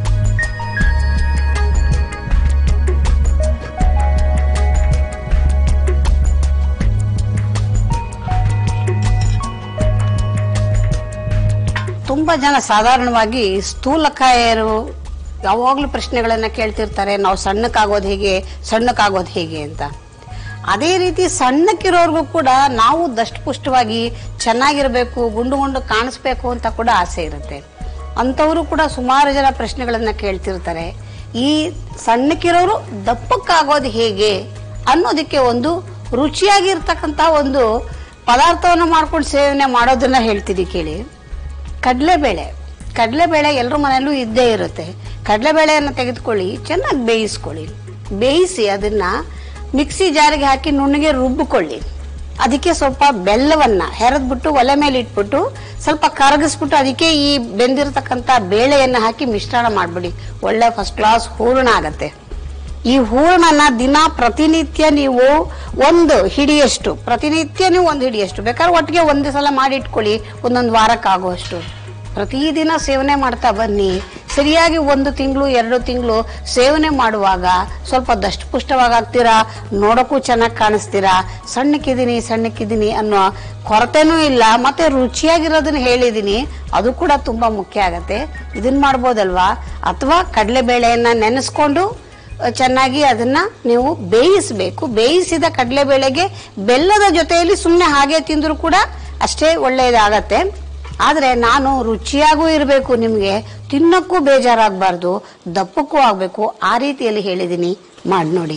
ತುಂಬಾ ಜನ ಸಾಧಾರಣವಾಗಿ ಸ್ಥೂಲಕಾಯರು ಯಾವಾಗಲೂ ಪ್ರಶ್ನೆಗಳನ್ನ ಕೇಳ್ತಿರ್ತಾರೆ ನಾವು ಸಣ್ಣಕ್ಕಾಗೋದು ಹೇಗೆ ಸಣ್ಣಕ್ಕಾಗೋದು ಹೇಗೆ ಅಂತ ಅದೇ ರೀತಿ ಸಣ್ಣಕ್ಕಿರೋರ್ಗೂ ಕೂಡ ನಾವು ದಷ್ಟಪುಷ್ಟವಾಗಿ ಚೆನ್ನಾಗಿರ್ಬೇಕು ಗುಂಡು ಗುಂಡು ಕಾಣಿಸ್ಬೇಕು ಅಂತ ಕೂಡ ಆಸೆ ಇರುತ್ತೆ ಅಂಥವರು ಕೂಡ ಸುಮಾರು ಜನ ಪ್ರಶ್ನೆಗಳನ್ನ ಕೇಳ್ತಿರ್ತಾರೆ ಈ ಸಣ್ಣಕ್ಕಿರೋರು ದಪ್ಪಕ್ಕಾಗೋದು ಹೇಗೆ ಅನ್ನೋದಕ್ಕೆ ಒಂದು ರುಚಿಯಾಗಿರ್ತಕ್ಕಂಥ ಒಂದು ಪದಾರ್ಥವನ್ನು ಮಾಡ್ಕೊಂಡು ಸೇವನೆ ಮಾಡೋದನ್ನ ಹೇಳ್ತೀನಿ ಕೇಳಿ ಕಡಲೆಬೇಳೆ ಕಡಲೆಬೇಳೆ ಎಲ್ಲರ ಮನೆಯಲ್ಲೂ ಇದ್ದೇ ಇರುತ್ತೆ ಕಡಲೆಬೇಳೆಯನ್ನು ತೆಗೆದುಕೊಳ್ಳಿ ಚೆನ್ನಾಗಿ ಬೇಯಿಸ್ಕೊಳ್ಳಿ ಬೇಯಿಸಿ ಅದನ್ನ ಮಿಕ್ಸಿ ಜಾರಿಗೆ ಹಾಕಿ ನುಣ್ಣಗೆ ರುಬ್ಬಿಕೊಳ್ಳಿ ಅದಕ್ಕೆ ಸ್ವಲ್ಪ ಬೆಲ್ಲವನ್ನ ಹೆರದ್ಬಿಟ್ಟು ಒಲೆ ಮೇಲೆ ಇಟ್ಬಿಟ್ಟು ಸ್ವಲ್ಪ ಕರಗಿಸ್ಬಿಟ್ಟು ಅದಕ್ಕೆ ಈ ಬೆಂದಿರತಕ್ಕಂಥ ಬೇಳೆಯನ್ನು ಹಾಕಿ ಮಿಶ್ರಣ ಮಾಡ್ಬಿಡಿ ಒಳ್ಳೆ ಫಸ್ಟ್ ಕ್ಲಾಸ್ ಹೂರಣ ಆಗತ್ತೆ ಈ ಹೂರಣನ ದಿನ ಪ್ರತಿನಿತ್ಯ ನೀವು ಒಂದು ಹಿಡಿಯಷ್ಟು ಪ್ರತಿನಿತ್ಯ ನೀವು ಒಂದು ಹಿಡಿಯಷ್ಟು ಬೇಕಾದ್ರೆ ಒಟ್ಟಿಗೆ ಒಂದೇ ಸಲ ಮಾಡಿ ಇಟ್ಕೊಳ್ಳಿ ಒಂದೊಂದು ವಾರಕ್ಕಾಗುವಷ್ಟು ಪ್ರತಿದಿನ ಸೇವನೆ ಮಾಡ್ತಾ ಬನ್ನಿ ಸರಿಯಾಗಿ ಒಂದು ತಿಂಗಳು ಎರಡು ತಿಂಗಳು ಸೇವನೆ ಮಾಡುವಾಗ ಸ್ವಲ್ಪ ದಷ್ಟಪುಷ್ಟವಾಗ್ತೀರಾ ನೋಡೋಕ್ಕೂ ಚೆನ್ನಾಗಿ ಕಾಣಿಸ್ತೀರಾ ಸಣ್ಣಕ್ಕಿದ್ದೀನಿ ಸಣ್ಣಕ್ಕಿದ್ದೀನಿ ಅನ್ನೋ ಕೊರತೆನೂ ಇಲ್ಲ ಮತ್ತೆ ರುಚಿಯಾಗಿರೋದನ್ನ ಹೇಳಿದ್ದೀನಿ ಅದು ಕೂಡ ತುಂಬಾ ಮುಖ್ಯ ಆಗತ್ತೆ ಇದನ್ನ ಮಾಡ್ಬೋದಲ್ವಾ ಅಥವಾ ಕಡಲೆಬೇಳೆಯನ್ನ ನೆನೆಸ್ಕೊಂಡು ಚೆನ್ನಾಗಿ ಅದನ್ನ ನೀವು ಬೇಯಿಸಬೇಕು ಬೇಯಿಸಿದ ಕಡಲೆಬೇಳೆಗೆ ಬೆಲ್ಲದ ಜೊತೆಯಲ್ಲಿ ಸುಮ್ಮನೆ ಹಾಗೆ ತಿಂದರೂ ಕೂಡ ಅಷ್ಟೇ ಒಳ್ಳೆಯದಾಗತ್ತೆ ಆದರೆ ನಾನು ರುಚಿಯಾಗೂ ಇರಬೇಕು ನಿಮಗೆ ತಿನ್ನಕ್ಕೂ ಬೇಜಾರಾಗಬಾರ್ದು ದಪ್ಪಕ್ಕೂ ಆಗಬೇಕು ಆ ರೀತಿಯಲ್ಲಿ ಹೇಳಿದ್ದೀನಿ ಮಾಡಿ ನೋಡಿ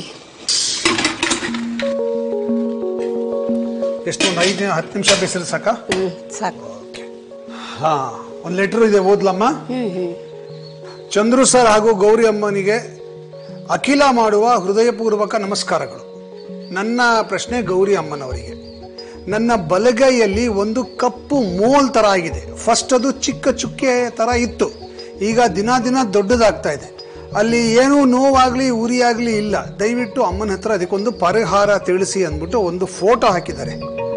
ಎಷ್ಟು ಒಂದು ಐದು ಹತ್ತು ನಿಮಿಷ ಬೇಯಿಸಿದ್ರೆ ಸಾಕಾ ಹ್ಮ್ ಸಾಕು ಹಾ ಒಂದು ಲೆಟರ್ ಇದೆ ಓದ್ಲಮ್ಮ ಹ್ಮ್ ಹ್ಮ್ ಚಂದ್ರು ಸರ್ ಹಾಗೂ ಗೌರಿ ಅಮ್ಮನಿಗೆ ಅಖಿಲ ಮಾಡುವ ಹೃದಯಪೂರ್ವಕ ನಮಸ್ಕಾರಗಳು ನನ್ನ ಪ್ರಶ್ನೆ ಗೌರಿ ಅಮ್ಮನವರಿಗೆ ನನ್ನ ಬಲಗೈಯಲ್ಲಿ ಒಂದು ಕಪ್ಪು ಮೋಲ್ ತರ ಆಗಿದೆ ಫಸ್ಟ್ ಅದು ಚಿಕ್ಕ ಚುಕ್ಕೆ ತರ ಇತ್ತು ಈಗ ದಿನ ದಿನ ದೊಡ್ಡದಾಗ್ತಾ ಇದೆ ಅಲ್ಲಿ ಏನೂ ನೋವಾಗ್ಲಿ ಉರಿ ಆಗ್ಲಿ ಇಲ್ಲ ದಯವಿಟ್ಟು ಅಮ್ಮನ ಹತ್ರ ಅದಕ್ಕೊಂದು ಪರಿಹಾರ ತಿಳಿಸಿ ಅಂದ್ಬಿಟ್ಟು ಒಂದು ಫೋಟೋ ಹಾಕಿದ್ದಾರೆ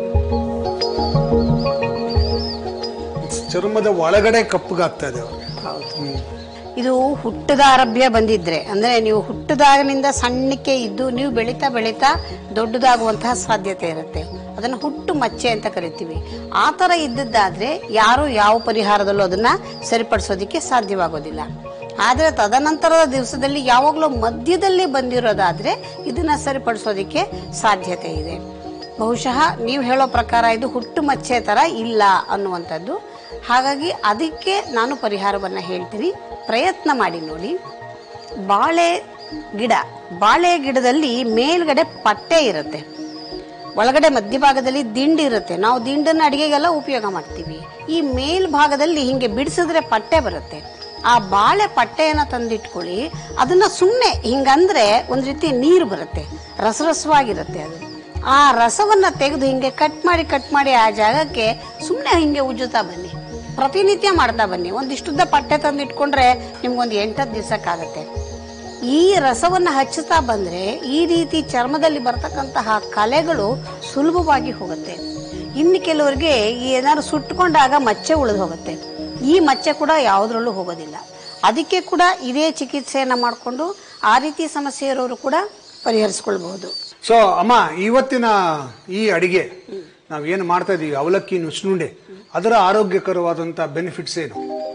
ಚರ್ಮದ ಒಳಗಡೆ ಕಪ್ಪಗಾಗ್ತಾ ಇದೆ ಅವ್ರಿಗೆ ಇದು ಹುಟ್ಟದ ಆರಭ್ಯ ಬಂದಿದ್ರೆ ಅಂದ್ರೆ ನೀವು ಹುಟ್ಟದಾಗಿನಿಂದ ಸಣ್ಣಕ್ಕೆ ಇದ್ದು ನೀವು ಬೆಳೀತಾ ಬೆಳೀತಾ ದೊಡ್ಡದಾಗುವಂತಹ ಸಾಧ್ಯತೆ ಇರುತ್ತೆ ಅದನ್ನ ಹುಟ್ಟು ಮಚ್ಚೆ ಅಂತ ಕರಿತೀವಿ ಆ ತರ ಇದ್ದದ್ದಾದ್ರೆ ಯಾರು ಯಾವ ಪರಿಹಾರದಲ್ಲೂ ಅದನ್ನ ಸರಿಪಡಿಸೋದಿಕ್ಕೆ ಸಾಧ್ಯವಾಗೋದಿಲ್ಲ ಆದ್ರೆ ತದನಂತರದ ದಿವಸದಲ್ಲಿ ಯಾವಾಗಲೂ ಮಧ್ಯದಲ್ಲಿ ಬಂದಿರೋದಾದ್ರೆ ಇದನ್ನ ಸರಿಪಡಿಸೋದಿಕ್ಕೆ ಸಾಧ್ಯತೆ ಇದೆ ಬಹುಶಃ ನೀವು ಹೇಳೋ ಪ್ರಕಾರ ಇದು ಹುಟ್ಟು ಮಚ್ಚೆ ತರ ಇಲ್ಲ ಅನ್ನುವಂಥದ್ದು ಹಾಗಾಗಿ ಅದಕ್ಕೆ ನಾನು ಪರಿಹಾರವನ್ನ ಹೇಳ್ತೀನಿ ಪ್ರಯತ್ನ ಮಾಡಿ ನೋಡಿ ಬಾಳೆ ಗಿಡ ಬಾಳೆ ಗಿಡದಲ್ಲಿ ಮೇಲ್ಗಡೆ ಪಟ್ಟೆ ಇರುತ್ತೆ ಒಳಗಡೆ ಮಧ್ಯಭಾಗದಲ್ಲಿ ದಿಂಡು ಇರುತ್ತೆ ನಾವು ದಿಂಡನ್ನು ಅಡಿಗೆಗೆಲ್ಲ ಉಪಯೋಗ ಮಾಡ್ತೀವಿ ಈ ಮೇಲ್ಭಾಗದಲ್ಲಿ ಹಿಂಗೆ ಬಿಡಿಸಿದ್ರೆ ಪಟ್ಟೆ ಬರುತ್ತೆ ಆ ಬಾಳೆ ಪಟ್ಟೆಯನ್ನ ತಂದಿಟ್ಕೊಳ್ಳಿ ಅದನ್ನ ಸುಮ್ಮನೆ ಹಿಂಗಂದ್ರೆ ಒಂದ್ ರೀತಿ ನೀರು ಬರುತ್ತೆ ರಸರಸವಾಗಿರುತ್ತೆ ಅದು ಆ ರಸವನ್ನ ತೆಗೆದು ಹಿಂಗೆ ಕಟ್ ಮಾಡಿ ಕಟ್ ಮಾಡಿ ಆ ಜಾಗಕ್ಕೆ ಸುಮ್ಮನೆ ಹಿಂಗೆ ಉಜ್ಜುತ್ತಾ ಬನ್ನಿ ಪ್ರತಿನಿತ್ಯ ಮಾಡ್ತಾ ಬನ್ನಿ ಒಂದಿಷ್ಟುದ್ದ ಪಟ್ಟೆ ತಂದಿಟ್ಕೊಂಡ್ರೆ ನಿಮ್ಗೊಂದು ಎಂಟತ್ತು ದಿವಸಕ್ಕಾಗತ್ತೆ ಈ ರಸವನ್ನ ಹಚ್ಚುತ್ತಾ ಬಂದ್ರೆ ಈ ರೀತಿ ಚರ್ಮದಲ್ಲಿ ಬರ್ತಕ್ಕಂತಹ ಕಲೆಗಳು ಸುಲಭವಾಗಿ ಹೋಗುತ್ತೆ ಇನ್ನು ಕೆಲವರಿಗೆ ಏನಾದ್ರು ಸುಟ್ಟುಕೊಂಡಾಗ ಮಚ್ಚೆ ಉಳಿದು ಹೋಗುತ್ತೆ ಈ ಮಚ್ಚೆ ಕೂಡ ಯಾವುದ್ರಲ್ಲೂ ಹೋಗೋದಿಲ್ಲ ಅದಕ್ಕೆ ಕೂಡ ಇದೇ ಚಿಕಿತ್ಸೆಯನ್ನ ಮಾಡಿಕೊಂಡು ಆ ರೀತಿ ಸಮಸ್ಯೆ ಇರೋರು ಕೂಡ ಪರಿಹರಿಸ್ಕೊಳ್ಬಹುದು ಸೊ ಅಮ್ಮ ಇವತ್ತಿನ ಈ ಅಡಿಗೆ ನಾವೇನು ಮಾಡ್ತಾ ಇದೀವಿ ಅವಲಕ್ಕಿ ನುಚ್ನುಂಡೆ ಅದರ ಆರೋಗ್ಯಕರವಾದಂತ ಬೆನಿಫಿಟ್ಸ್ ಏನು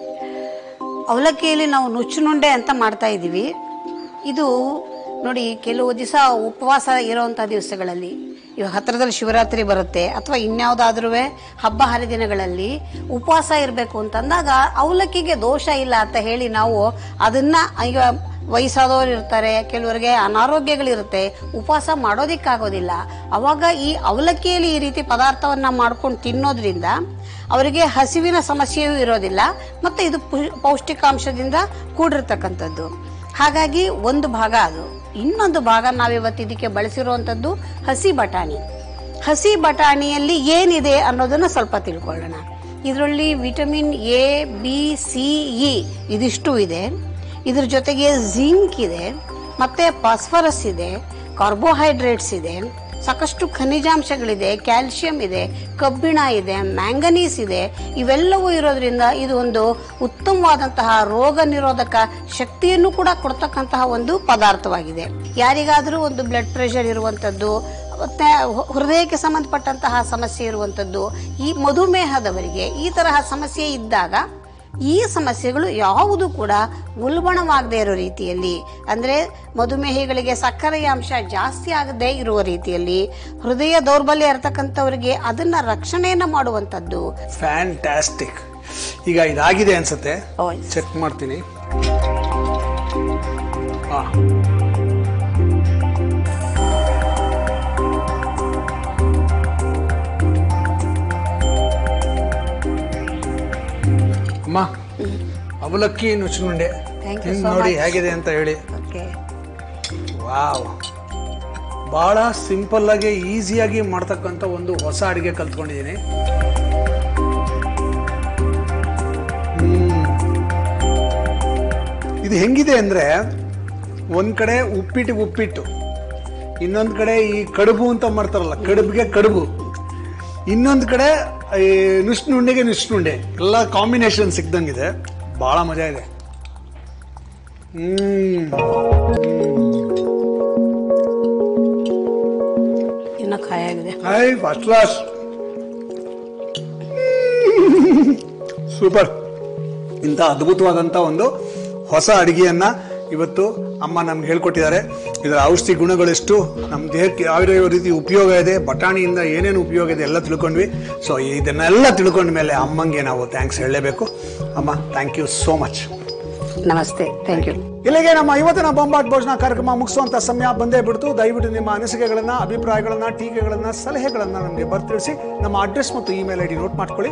ಅವಲಕ್ಕಿಯಲ್ಲಿ ನಾವು ನುಚ್ಚುನುಂಡೆ ಅಂತ ಮಾಡ್ತಾ ಇದ್ದೀವಿ ಇದು ನೋಡಿ ಕೆಲವು ದಿವಸ ಉಪವಾಸ ಇರೋವಂಥ ದಿವಸಗಳಲ್ಲಿ ಇವಾಗ ಹತ್ರದಲ್ಲಿ ಶಿವರಾತ್ರಿ ಬರುತ್ತೆ ಅಥವಾ ಇನ್ಯಾವುದಾದ್ರೂ ಹಬ್ಬ ಹರಿದಿನಗಳಲ್ಲಿ ಉಪವಾಸ ಇರಬೇಕು ಅಂತಂದಾಗ ಅವಲಕ್ಕಿಗೆ ದೋಷ ಇಲ್ಲ ಅಂತ ಹೇಳಿ ನಾವು ಅದನ್ನ ಈಗ ವಯಸ್ಸಾದವರು ಇರ್ತಾರೆ ಕೆಲವರಿಗೆ ಅನಾರೋಗ್ಯಗಳಿರುತ್ತೆ ಉಪವಾಸ ಮಾಡೋದಿಕ್ಕಾಗೋದಿಲ್ಲ ಅವಾಗ ಈ ಅವಲಕ್ಕಿಯಲ್ಲಿ ಈ ರೀತಿ ಪದಾರ್ಥವನ್ನ ಮಾಡ್ಕೊಂಡು ತಿನ್ನೋದ್ರಿಂದ ಅವರಿಗೆ ಹಸಿವಿನ ಸಮಸ್ಯೆಯೂ ಇರೋದಿಲ್ಲ ಮತ್ತೆ ಇದು ಪು- ಪೌಷ್ಟಿಕಾಂಶದಿಂದ ಕೂಡಿರ್ತಕ್ಕಂಥದ್ದು ಹಾಗಾಗಿ ಒಂದು ಭಾಗ ಅದು ಇನ್ನೊಂದು ಭಾಗ ನಾವಿವತ್ತು ಇದಕ್ಕೆ ಬಳಸಿರುವಂಥದ್ದು ಹಸಿ ಬಟಾಣಿ ಹಸಿ ಬಟಾಣಿಯಲ್ಲಿ ಏನಿದೆ ಅನ್ನೋದನ್ನ ಸ್ವಲ್ಪ ತಿಳ್ಕೊಳ್ಳೋಣ ಇದರಲ್ಲಿ vitamin A B C E ಇದಿಷ್ಟು ಇದೆ ಇದ್ರ ಜೊತೆಗೆ ಜಿಂಕ್ ಇದೆ ಮತ್ತೆ ಫಾಸ್ಫರಸ್ ಇದೆ ಕಾರ್ಬೋಹೈಡ್ರೇಟ್ಸ್ ಇದೆ ಸಾಕಷ್ಟು ಖನಿಜಾಂಶಗಳಿದೆ ಕ್ಯಾಲ್ಸಿಯಂ ಇದೆ ಕಬ್ಬಿಣ ಇದೆ ಮ್ಯಾಂಗನೀಸ್ ಇದೆ ಇವೆಲ್ಲವೂ ಇರೋದ್ರಿಂದ ಇದು ಒಂದು ಉತ್ತಮವಾದಂತಹ ರೋಗ ನಿರೋಧಕ ಶಕ್ತಿಯನ್ನು ಕೂಡ ಕೊಡ್ತಕ್ಕಂತಹ ಒಂದು ಪದಾರ್ಥವಾಗಿದೆ ಯಾರಿಗಾದರೂ ಒಂದು ಬ್ಲಡ್ ಪ್ರೆಷರ್ ಇರುವಂಥದ್ದು ಮತ್ತೆ ಹೃ- ಹೃದಯಕ್ಕೆ ಸಂಬಂಧಪಟ್ಟಂತಹ ಸಮಸ್ಯೆ ಇರುವಂಥದ್ದು ಈ ಮಧುಮೇಹದವರಿಗೆ ಈ ತರಹ ಸಮಸ್ಯೆ ಇದ್ದಾಗ ಈ ಸಮಸ್ಯೆಗಳು ಯಾವುದು ಕೂಡ ಉಲ್ಬಣವಾಗದೇ ಇರೋ ರೀತಿಯಲ್ಲಿ ಅಂದ್ರೆ ಮಧುಮೇಹಿಗಳಿಗೆ ಸಕ್ಕರೆಯ ಅಂಶ ಜಾಸ್ತಿ ಆಗದೇ ಇರುವ ರೀತಿಯಲ್ಲಿ ಹೃದಯ ದೌರ್ಬಲ್ಯ ಇರತಕ್ಕಂಥವರಿಗೆ ಅದನ್ನ ರಕ್ಷಣೆಯನ್ನ ಮಾಡುವಂಥದ್ದು ಫ್ಯಾಂಟಾಸ್ಟಿಕ್ ಈಗ ಇದಾಗಿದೆ ಅನ್ಸುತ್ತೆ ಓ, ಚೆಕ್ ಮಾಡ್ತೀನಿ ಆ. ಅಮ್ಮ ಅವಲಕ್ಕಿ ನುಚ್ಚುನುಂಡೆ Thank you ಹಿಂಗ್ so ನೋಡಿ much. ಹೇಗಿದೆ ಅಂತ ಹೇಳಿ ಓಕೆ ವಾವ್ ಬಹಳ ಸಿಂಪಲ್ ಆಗಿ ಈಸಿಯಾಗಿ ಮಾಡ್ತಕ್ಕಂಥ ಒಂದು ಹೊಸ ಅಡಿಗೆ ಕಲ್ತ್ಕೊಂಡಿದ್ದೀನಿ ಹ್ಮ್. ಇದು ಹೆಂಗಿದೆ ಅಂದ್ರೆ ಒಂದ್ ಕಡೆ ಉಪ್ಪಿಟ್ಟು ಉಪ್ಪಿಟ್ಟು ಇನ್ನೊಂದ್ ಕಡೆ ಈ ಕಡುಬು ಅಂತ ಮಾಡ್ತಾರಲ್ಲ ಕಡುಬಿಗೆ ಕಡುಬು ಇನ್ನೊಂದ್ ಕಡೆ ಈ ನುಷ್ನುಂಡೆಗೆ ನುಷ್ನುಂಡೆ ಎಲ್ಲ ಕಾಂಬಿನೇಷನ್ ಸಿಕ್ದಂಗಿದೆ ಬಹಳ ಮಜಾ ಇದೆ ಹ್ಮ್ ಇನ್ನು ಖಾಯಾಗಿದೆ ಹಾಯ್ ಫಸ್ಟ್ ಕ್ಲಾಸ್ ಸೂಪರ್ ಇಂಥ ಅದ್ಭುತವಾದಂಥ ಒಂದು ಹೊಸ ಅಡಿಗೆಯನ್ನ ಇವತ್ತು ಅಮ್ಮ ನಮ್ಗೆ ಹೇಳ್ಕೊಟ್ಟಿದ್ದಾರೆ ಇದರ ಔಷಧಿ ಗುಣಗಳೆಷ್ಟು ನಮ್ಮ ದೇಹಕ್ಕೆ ಯಾವ ರೀತಿ ಉಪಯೋಗ ಇದೆ ಬಟಾಣಿಯಿಂದ ಏನೇನು ಉಪಯೋಗ ಇದೆ ಎಲ್ಲ ತಿಳ್ಕೊಂಡ್ವಿ ಸೊ ಇದನ್ನೆಲ್ಲ ತಿಳ್ಕೊಂಡ ಮೇಲೆ ಅಮ್ಮಂಗೆ ನಾವು ಥ್ಯಾಂಕ್ಸ್ ಹೇಳಲೇಬೇಕು ಅಮ್ಮ ಥ್ಯಾಂಕ್ ಯು ಸೋ ಮಚ್ ನಮಸ್ತೆ ಥ್ಯಾಂಕ್ ಯು ಇಲ್ಲಿಗೆ ನಮ್ಮ ಇವತ್ತಿನ ಬೊಂಬಾಟ್ ಭೋಜನ ಕಾರ್ಯಕ್ರಮ ಮುಗಿಸುವಂತ ಸಮಯ ಬಂದೇ ಬಿಡ್ತು ದಯವಿಟ್ಟು ನಿಮ್ಮ ಅನಿಸಿಕೆಗಳನ್ನ ಅಭಿಪ್ರಾಯಗಳನ್ನ ಟೀಕೆಗಳನ್ನ ಸಲಹೆಗಳನ್ನ ನಮಗೆ ಬರ್ತಿಳಿಸಿ ನಮ್ಮ ಅಡ್ರೆಸ್ ಮತ್ತು ಇಮೇಲ್ ಐ ಡಿ ನೋಟ್ ಮಾಡ್ಕೊಳ್ಳಿ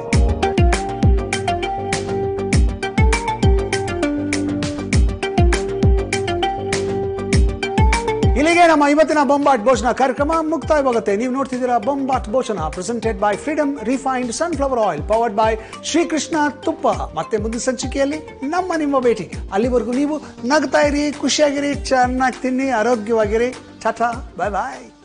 ಇಲ್ಲಿಗೆ ನಮ್ಮ ಇವತ್ತಿನ ಬೊಂಬಾಟ್ ಭೋಜನ ಕಾರ್ಯಕ್ರಮ ಮುಕ್ತಾಯವಾಗುತ್ತೆ ನೀವು ನೋಡ್ತಿದ್ದೀರಾ Bombat Bhojana presented by freedom refined sunflower oil powered by Shrikrishna ತುಪ್ಪ ಮತ್ತೆ ಮುಂದಿನ ಸಂಚಿಕೆಯಲ್ಲಿ ನಮ್ಮ ನಿಮ್ಮ ಭೇಟಿ ಅಲ್ಲಿವರೆಗೂ ನೀವು ನಗ್ತಾ ಇರಿ ಖುಷಿಯಾಗಿರಿ ಚೆನ್ನಾಗಿ ತಿನ್ನಿ ಆರೋಗ್ಯವಾಗಿರಿ ಟಾಟಾ ಬಾಯ್ ಬಾಯ್